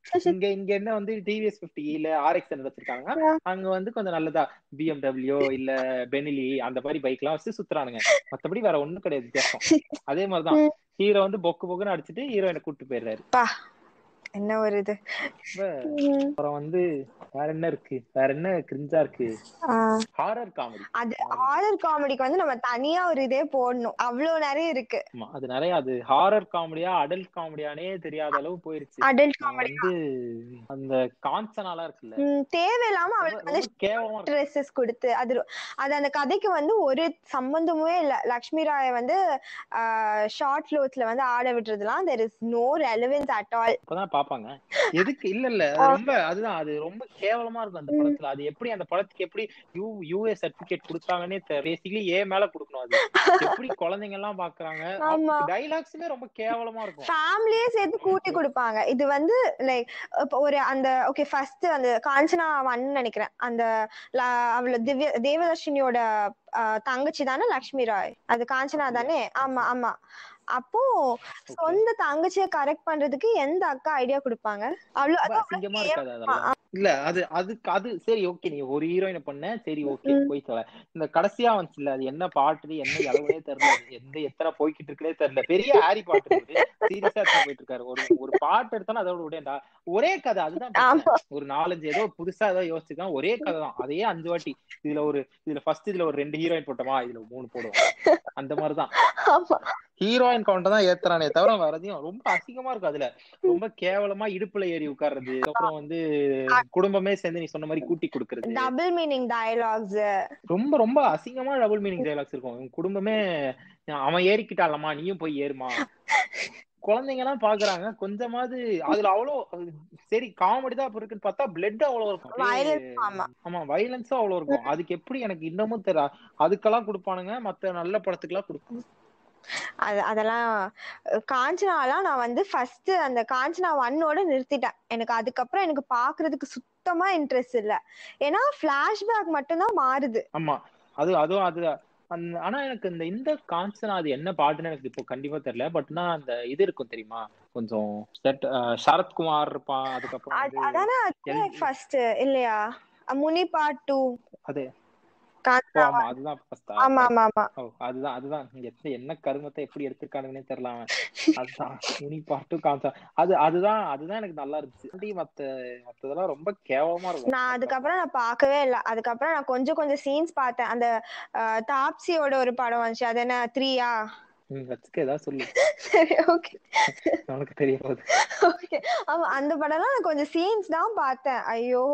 இங்க இங்க என்ன வந்து டிவிஎஸ் பிப்டி இல்ல ஆர்எக்ஸ் வச்சிருக்காங்க அங்க வந்து கொஞ்சம் நல்லதா பிஎம்டபிள்யூ இல்ல பெனிலி அந்த மாதிரி பைக் எல்லாம் வச்சு சுத்துறானுங்க மத்தபடி வேற ஒண்ணும் கிடையாது வித்தியாசம் அதே மாதிரிதான் ஹீரோ வந்து பொக்கு பொக்குன்னு அடிச்சுட்டு ஹீரோயினை கூட்டு போயிடுறாரு பா என்ன ஒரு இது ரொம்ப அப்புறம் வந்து வேற என்ன இருக்கு வேற என்ன கிரிஞ்சா இருக்கு ஆஹ் ஹாரர் காமெடி அது ஹாரர் காமெடிக்கு வந்து நம்ம தனியா ஒரு இதே போடணும் அவ்வளவு நிறைய இருக்கு ஆமா அது நிறைய அது ஹாரர் காமெடியா அடல்ட் காமெடியானே தெரியாத அளவு போயிருச்சு அடல்ட் நான் காமெடி வந்து அந்த காஞ்சனாலாம் இருக்குல்ல தேவையில்லாம ரொம்ப அவளுக்கு வந்து ரொம்ப கேவலமா இருக்கு ட்ரெஸ்ஸஸ் கொடுத்து அது ரொ- அது அந்த கதைக்கு வந்து ஒரு சம்பந்தமுமே இல்ல லக்ஷ்மி ராய வந்து ஷார்ட் ஃப்ளோட்ஸ்ல வந்து ஆட விடுறதுலாம் there is no relevance at all அப்பதான் பாப்பாங்க எதுக்கு இல்ல இல்ல அது ரொம்ப அதுதான் அது ரொம்ப கேவலமா இருக்கும் அந்த படத்துல அது எப்படி அந்த படத்துக்கு எப்படி யூ யூஏ சர்டிபிகேட் கொடுத்தாங்கன்னே பேசிக்கலி ஏ மேல கொடுக்கணும் அது எப்படி குழந்தைங்க எல்லாம் பாக்குறாங்க ஆமா. டைலாக்ஸுமே ரொம்ப கேவலமா இருக்கும் ஃபேமிலியே சேர்த்து கூட்டி கொடுப்பாங்க இது வந்து லைக் இப்போ ஒரு அந்த ஓகே ஃபர்ஸ்ட் அந்த காஞ்சனா ஒன் நினைக்கிறேன் அந்த ல- அவள திவ்ய தேவதர்ஷினியோட ஆஹ், தங்கச்சி தானே லக்ஷ்மி ராய் அது காஞ்சனா தானே ஆமா ஆமா அப்போ சொந்த தங்கச்சியை கரெக்ட் பண்றதுக்கு எந்த அக்கா ஐடியா கொடுப்பாங்க அவ்வளவு ரொம்ப அது அசிங்கமா இருக்காது அதெல்லாம் இல்ல அது அதுக்கு அது சரி ஓகே நீ ஒரு ஹீரோயினை பண்ண சரி ஓகே போய் சொல்ல இந்த கடைசியா வந்துச்சுல அது என்ன பாட்டு என்ன இளவுனே தெரியல அது எந்த எத்தனை போய்கிட்டு இருக்குனே தெரியல பெரிய ஹாரி பாட்டு சீரியஸா எடுத்து போயிட்டு இருக்காரு ஒரு ஒரு பாட்டு எடுத்தாலும் அதோட விடேன்டா ஒரே கதை அதுதான் பிரச்சனை. ஒரு நாலஞ்சு ஏதோ புதுசா ஏதோ யோசிச்சுதான் ஒரே கதை தான் அதையே அஞ்சு வாட்டி இதுல ஒரு இதுல ஃபர்ஸ்ட் இதுல ஒரு ரெண்டு ஹீரோயின் போட்டோமா இதுல மூணு போடுவோம் அந்த மாதிரிதான் ஆமா ஹீரோயின் கவுண்ட தான் ஏத்துறானே தவிர வேற எதையும் ரொம்ப அசிங்கமா இருக்கும் அதுல ரொம்ப கேவலமா இடுப்புல ஏறி உட்கார்றது அப்புறம் வந்து குடும்பமே சேர்ந்து நீ சொன்ன மாதிரி கூட்டி கொடுக்கறது டபுள் மீனிங் டயலாக்ஸ் ரொம்ப ரொம்ப அசிங்கமா டபுள் மீனிங் டைலாக்ஸ் இருக்கும் உன் குடும்பமே அவன் ஏறிக்கிட்டாலம்மா நீயும் போய் ஏறுமா குழந்தைங்க எல்லாம் பாக்குறாங்க கொஞ்சமாவது அதுல அவ்வளவு சரி காமெடி தான் அப்ப இருக்குன்னு பார்த்தா பிளட் அவ்வளவு இருக்கும் Violence, அப்படியே- ஆமா. ஆமா வயலன்ஸும் அவ்வளவு இருக்கும் அதுக்கு எப்படி எனக்கு இன்னமும் தெரியல அதுக்கெல்லாம் கொடுப்பானுங்க மத்த நல்ல படத்துக்கெல்லாம் கொடுப்பாங்க அது அதெல்லாம் அஹ், காஞ்சனாலாம் நான் வந்து ஃபர்ஸ்ட் அந்த காஞ்சனா ஒன்னோட நிறுத்திட்டேன் எனக்கு அதுக்கப்புறம் எனக்கு பாக்குறதுக்கு சுத்தமா இன்ட்ரெஸ்ட் இல்ல ஏன்னா பிளாஷ்பேக் மட்டும்தான் மாறுது ஆமா அது அதுவும் அது அந்த ஆனா எனக்கு இந்த இந்த காஞ்சனா அது என்ன பாட்டுன்னு எனக்கு இப்போ கண்டிப்பா தெரியல பட்னா அந்த இது இருக்கும் தெரியுமா கொஞ்சம் set- அஹ் சரத்குமார் இருப்பான் அதுக்கப்புறம் அது- வந்து அதானே எல்- ஃபர்ஸ்ட் இல்லையா அஹ், முனி பார்ட் டூ அது ஓ காஞ்சனா ஆமா அதுதான் first ஆ? ஆமா ஆமா ஆமா ஓ அதுதான் அதுதான் இங்க எத்த- என்ன கருமத்தை எப்படி எடுத்திருக்கானுங்கன்னே தெரியல அவன் அதுதான் இனி பாட்டு காஞ்சா அது அதுதான் அதுதான் எனக்கு நல்லா இருந்துச்சு அப்படி மத்த மத்ததெல்லாம் ரொம்ப கேவலமா இருக்கும் நான் அதுக்கப்புறம் நான் பார்க்கவே இல்ல அதுக்கப்புறம் நான் கொஞ்சம் கொஞ்சம் சீன்ஸ் பார்த்தேன் அந்த அஹ், தாப்சியோட ஒரு படம் வந்துச்சு அது என்ன த்ரீயா ம், வச்சுக்க ஏதாவது சொல்லு சரி ஓகே உனக்கு தெரிய போகுது ஓகே ஆமா அந்த படம்லாம் நான் கொஞ்சம் சீன்ஸ் தான் பார்த்தேன் ஐயோ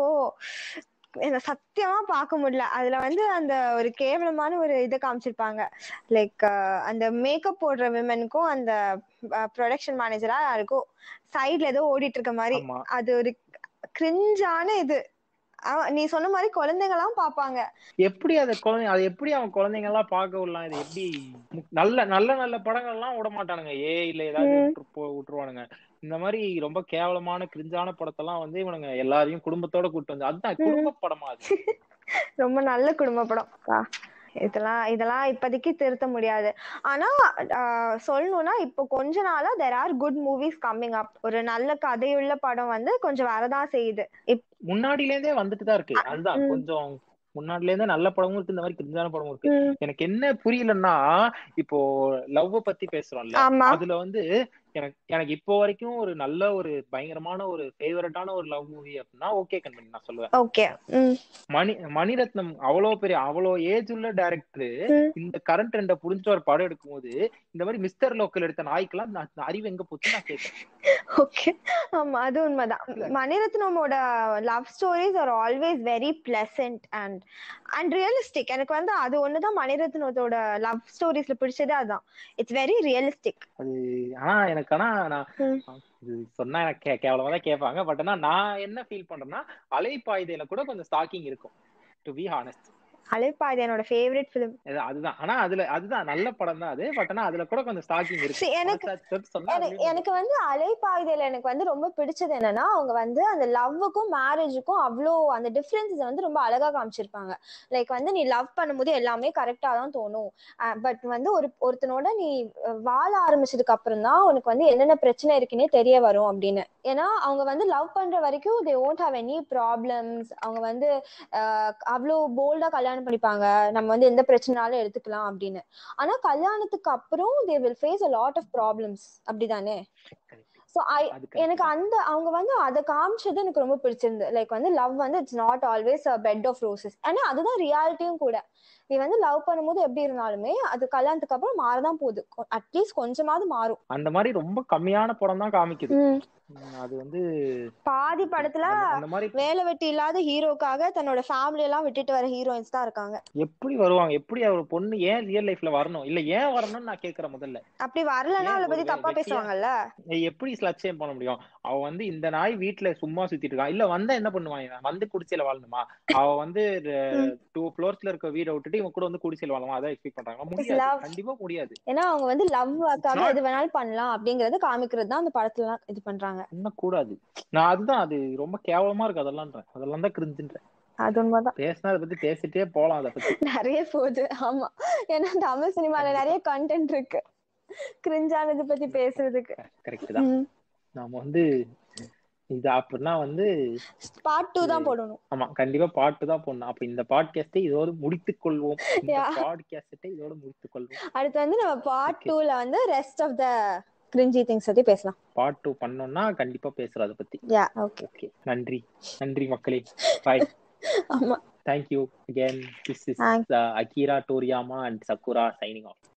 என்ன சத்தியமா பார்க்க முடியல அதுல வந்து அந்த ஒரு கேவலமான ஒரு இதை காமிச்சிருப்பாங்க லைக் அந்த மேக்கப் போடுற விமனுக்கும் அந்த ப்ரொடக்ஷன் மேனேஜரா யாருக்கும் சைடுல ஏதோ ஓடிட்டு இருக்க மாதிரி ஆமா அது ஒரு கிரிஞ்சான இது ஆமா, நீ சொன்ன மாதிரி குழந்தைங்கலாம் பாப்பாங்க எப்படி அத குழந்தை அது எப்படி அவன் குழந்தைங்க எல்லாம் பார்க்க விடலாம் இது எப்படி மு- நல்ல நல்ல நல்ல படங்கள் எல்லாம் விட மாட்டானுங்க ஏ இல்ல ஏதாவது விட்டு போ- விட்டுருவானுங்க இந்த மாதிரி ரொம்ப கேவலமான கிரிஞ்சான படத்தெல்லாம் வந்து இவனுங்க எல்லாரையும் குடும்பத்தோட கூட்டு வந்து அதுதான் குடும்ப படமா அது ரொம்ப நல்ல குடும்ப படம் பா. இதெல்லாம் இதெல்லாம் இப்போதைக்கு திருத்த முடியாது ஆனா ஆஹ், சொல்லணும்னா இப்போ கொஞ்ச நாளா there are good movies coming up ஒரு நல்ல கதையுள்ள படம் வந்து கொஞ்சம் வரதான் செய்யுது இப்- முன்னாடில இருந்தே வந்துட்டு தான் இருக்கு அதுதான் கொஞ்சம் முன்னாடில இருந்தே நல்ல படமும் இருக்கு இந்த மாதிரி கிரிஞ்சான படமும் இருக்கு ம், எனக்கு என்ன புரியலன்னா இப்போ லவ் பத்தி பேசுறோம்ல ஆமா அதுல வந்து எனக்கு எனக்கு இப்போ வரைக்கும் ஒரு நல்ல ஒரு பயங்கரமான ஒரு ஃபேவரட்டான ஒரு லவ் மூவி அப்படின்னா ஓகே கண்மணி நான் சொல்லுவேன் ஓகே ம் மணி மணிரத்னம் அவ்வளோ பெரிய அவ்வளோ ஏஜ் உள்ள டைரக்டர் ம். இந்த கரண்ட் ரெண்ட புடிஞ்ச ஒரு படம் எடுக்கும்போது இந்த மாதிரி மிஸ்டர் லோக்கல் எடுத்த நாய்க்கெல்லாம் நான் நான் அறிவு எங்க போச்சு நான் கேட்கறேன் ஓகே ஆமா அது உண்மைதான் மணிரத்னமோட love stories are always very pleasant and and realistic எனக்கு வந்து அது ஒண்ணுதான் மணிரத்னத்தோட லவ் ஸ்டோரிஸ்ல பிடிச்சதே அதான் இட்ஸ் வெரி ரியலிஸ்டிக் அது ஆனா எனக்கு ஆனா நான் ம். இது சொன்னா எனக்கு கே- கேவலமா தான் கேட்பாங்க பட் ஆனா நான் என்ன ஃபீல் பண்றேன்னா அலைப்பாய்தையில கூட கொஞ்சம் ஸ்டாக்கிங் இருக்கும் டு பி ஹானஸ்ட் அலைப்பாயுதே என்னோட ஃபேவரட் ஃபிலிம் அது- அதுதான் ஆனா அதுல அதுதான் நல்ல படம் தான் அது பட் ஆனா அதுல கூட கொஞ்சம் ஸ்டாக்கிங் இருக்கு See, எனக்கு- மனசாட்சி தொட்டு சொன்னா எனக்கு அதுலயும் எனக்கு வந்து அலைப்பாயுதையில எனக்கு வந்து ரொம்ப பிடிச்சது என்னன்னா அவங்க வந்து அந்த லவ்வுக்கும் மேரேஜுக்கும் அவ்வளோ அந்த டிஃப்ரென்சஸ் வந்து ரொம்ப அழகா காமிச்சிருப்பாங்க லைக் வந்து நீ லவ் பண்ணும்போது எல்லாமே கரெக்டா தான் தோணும் பட் வந்து ஒரு ஒருத்தனோட நீ அஹ், வாழ ஆரம்பிச்சதுக்கு அப்புறம் தான் உனக்கு வந்து என்னென்ன பிரச்சனை இருக்குன்னே தெரிய வரும் அப்படின்னு ஏன்னா அவங்க வந்து லவ் பண்ற வரைக்கும் they won't have any problems அவங்க வந்து அஹ், அவ்வளோ போல்டா கல்யாணம் பண்ணிப்பாங்க நம்ம வந்து எந்த பிரச்சனைனாலும் எடுத்துக்கலாம் அப்படின்னு ஆனா கல்யாணத்துக்கு அப்புறம் they will face a lot of problems அப்படிதானே correct. ஸோ ஐ அது correct எனக்கு தான். அந்த அவங்க வந்து அதை காமிச்சது எனக்கு ரொம்ப பிடிச்சிருந்தது லைக் வந்து லவ் வந்து it's not always a bed of roses ஆனா அதுதான் ரியாலிட்டியும் கூட நீ வந்து லவ் பண்ணும்போது எப்படி இருந்தாலுமே அது கல்யாணத்துக்கு அப்புறம் மாறதான் போகுது அட்லீஸ்ட் கொஞ்சமாவது மாறும் அந்த மாதிரி ரொம்ப கம்மியான படம் தான் காமிக்குது ம். ம், அது வந்து பாதி படத்துல அந்த- அந்த மாதிரி வேலை வெட்டி இல்லாத ஹீரோக்காக தன்னோட ஃபேமிலி எல்லாம் விட்டுட்டு வர ஹீரோயின்ஸ் தான் இருக்காங்க எப்படி வருவாங்க எப்படி அவர் பொண்ணு ஏன் ரியல் லைஃப்ல வரணும் இல்ல ஏன் வரணும்னு நான் கேக்குறேன் முதல்ல அப்படி வரலன்னா ஏன் அவளை ஒரு பத்தி வெ- தப்பா வெட்டியா- பேசுவாங்கல்ல ஏய், எப்படி லட்சியம் பண்ண முடியும் அவ வந்து இந்த நாய் வீட்டுல சும்மா சுத்திட்டு இருக்கான் இல்ல வந்தா என்ன பண்ணுவான் இவன் வந்து குடிசையில வாழணுமா அவ வந்து டூ ஃப்ளோர்ஸ்ல இருக்க வீட விட்டுட்டு இவன் கூட வந்து குடிசையில வாழணுமா அதான் எக்ஸ்பெக்ட் பண்றாங்க முடியாது love. கண்டிப்பா முடியாது ஏன்னா அவங்க வந்து லவ்க்காக not- எது வேணாலும் பண்ணலாம் அப்படிங்கறத காமிக்கிறது தான் அந்த படத்துல எல்லாம் இது பண்றாங்க பண்ண கூடாது நான் அதுதான் அது ரொம்ப கேவலமா இருக்கு அதெல்லாம்ன்றேன் அதெல்லாம் தான் கிரிஞ்சுன்றேன் அது உண்மைதான் பேசினா அதை பத்தி பேசிட்டே போலாம் அதை பத்தி நிறைய போகுது ஆமா ஏன்னா தமிழ் சினிமால நிறைய கண்டென்ட் இருக்கு கிரிஞ்சானது பத்தி பேசுறதுக்கு கரெக்ட் தான் நாம வந்து இது அப்படின்னா வந்து பார்ட் டூ தான் போடணும் ஆமா கண்டிப்பா பாட்டு தான் போடணும் அப்ப இந்த பாட்காஸ்டை இதோடு முடித்துக் கொள்வோம் இந்த Yeah. பாட்காஸ்டை இதோடு முடித்துக் கொள்வோம் அடுத்து வந்து நம்ம பார்ட் Okay. டூல வந்து rest of the cringy things பத்தி பேசலாம் பார்ட் டூ பண்ணோம்னா கண்டிப்பா பேசுறோம் அதை பத்தி யா ஓகே ஓகே நன்றி நன்றி மக்களே பாய் ஆமா thank you again this is Thank- Akira Toriyama and Sakura signing of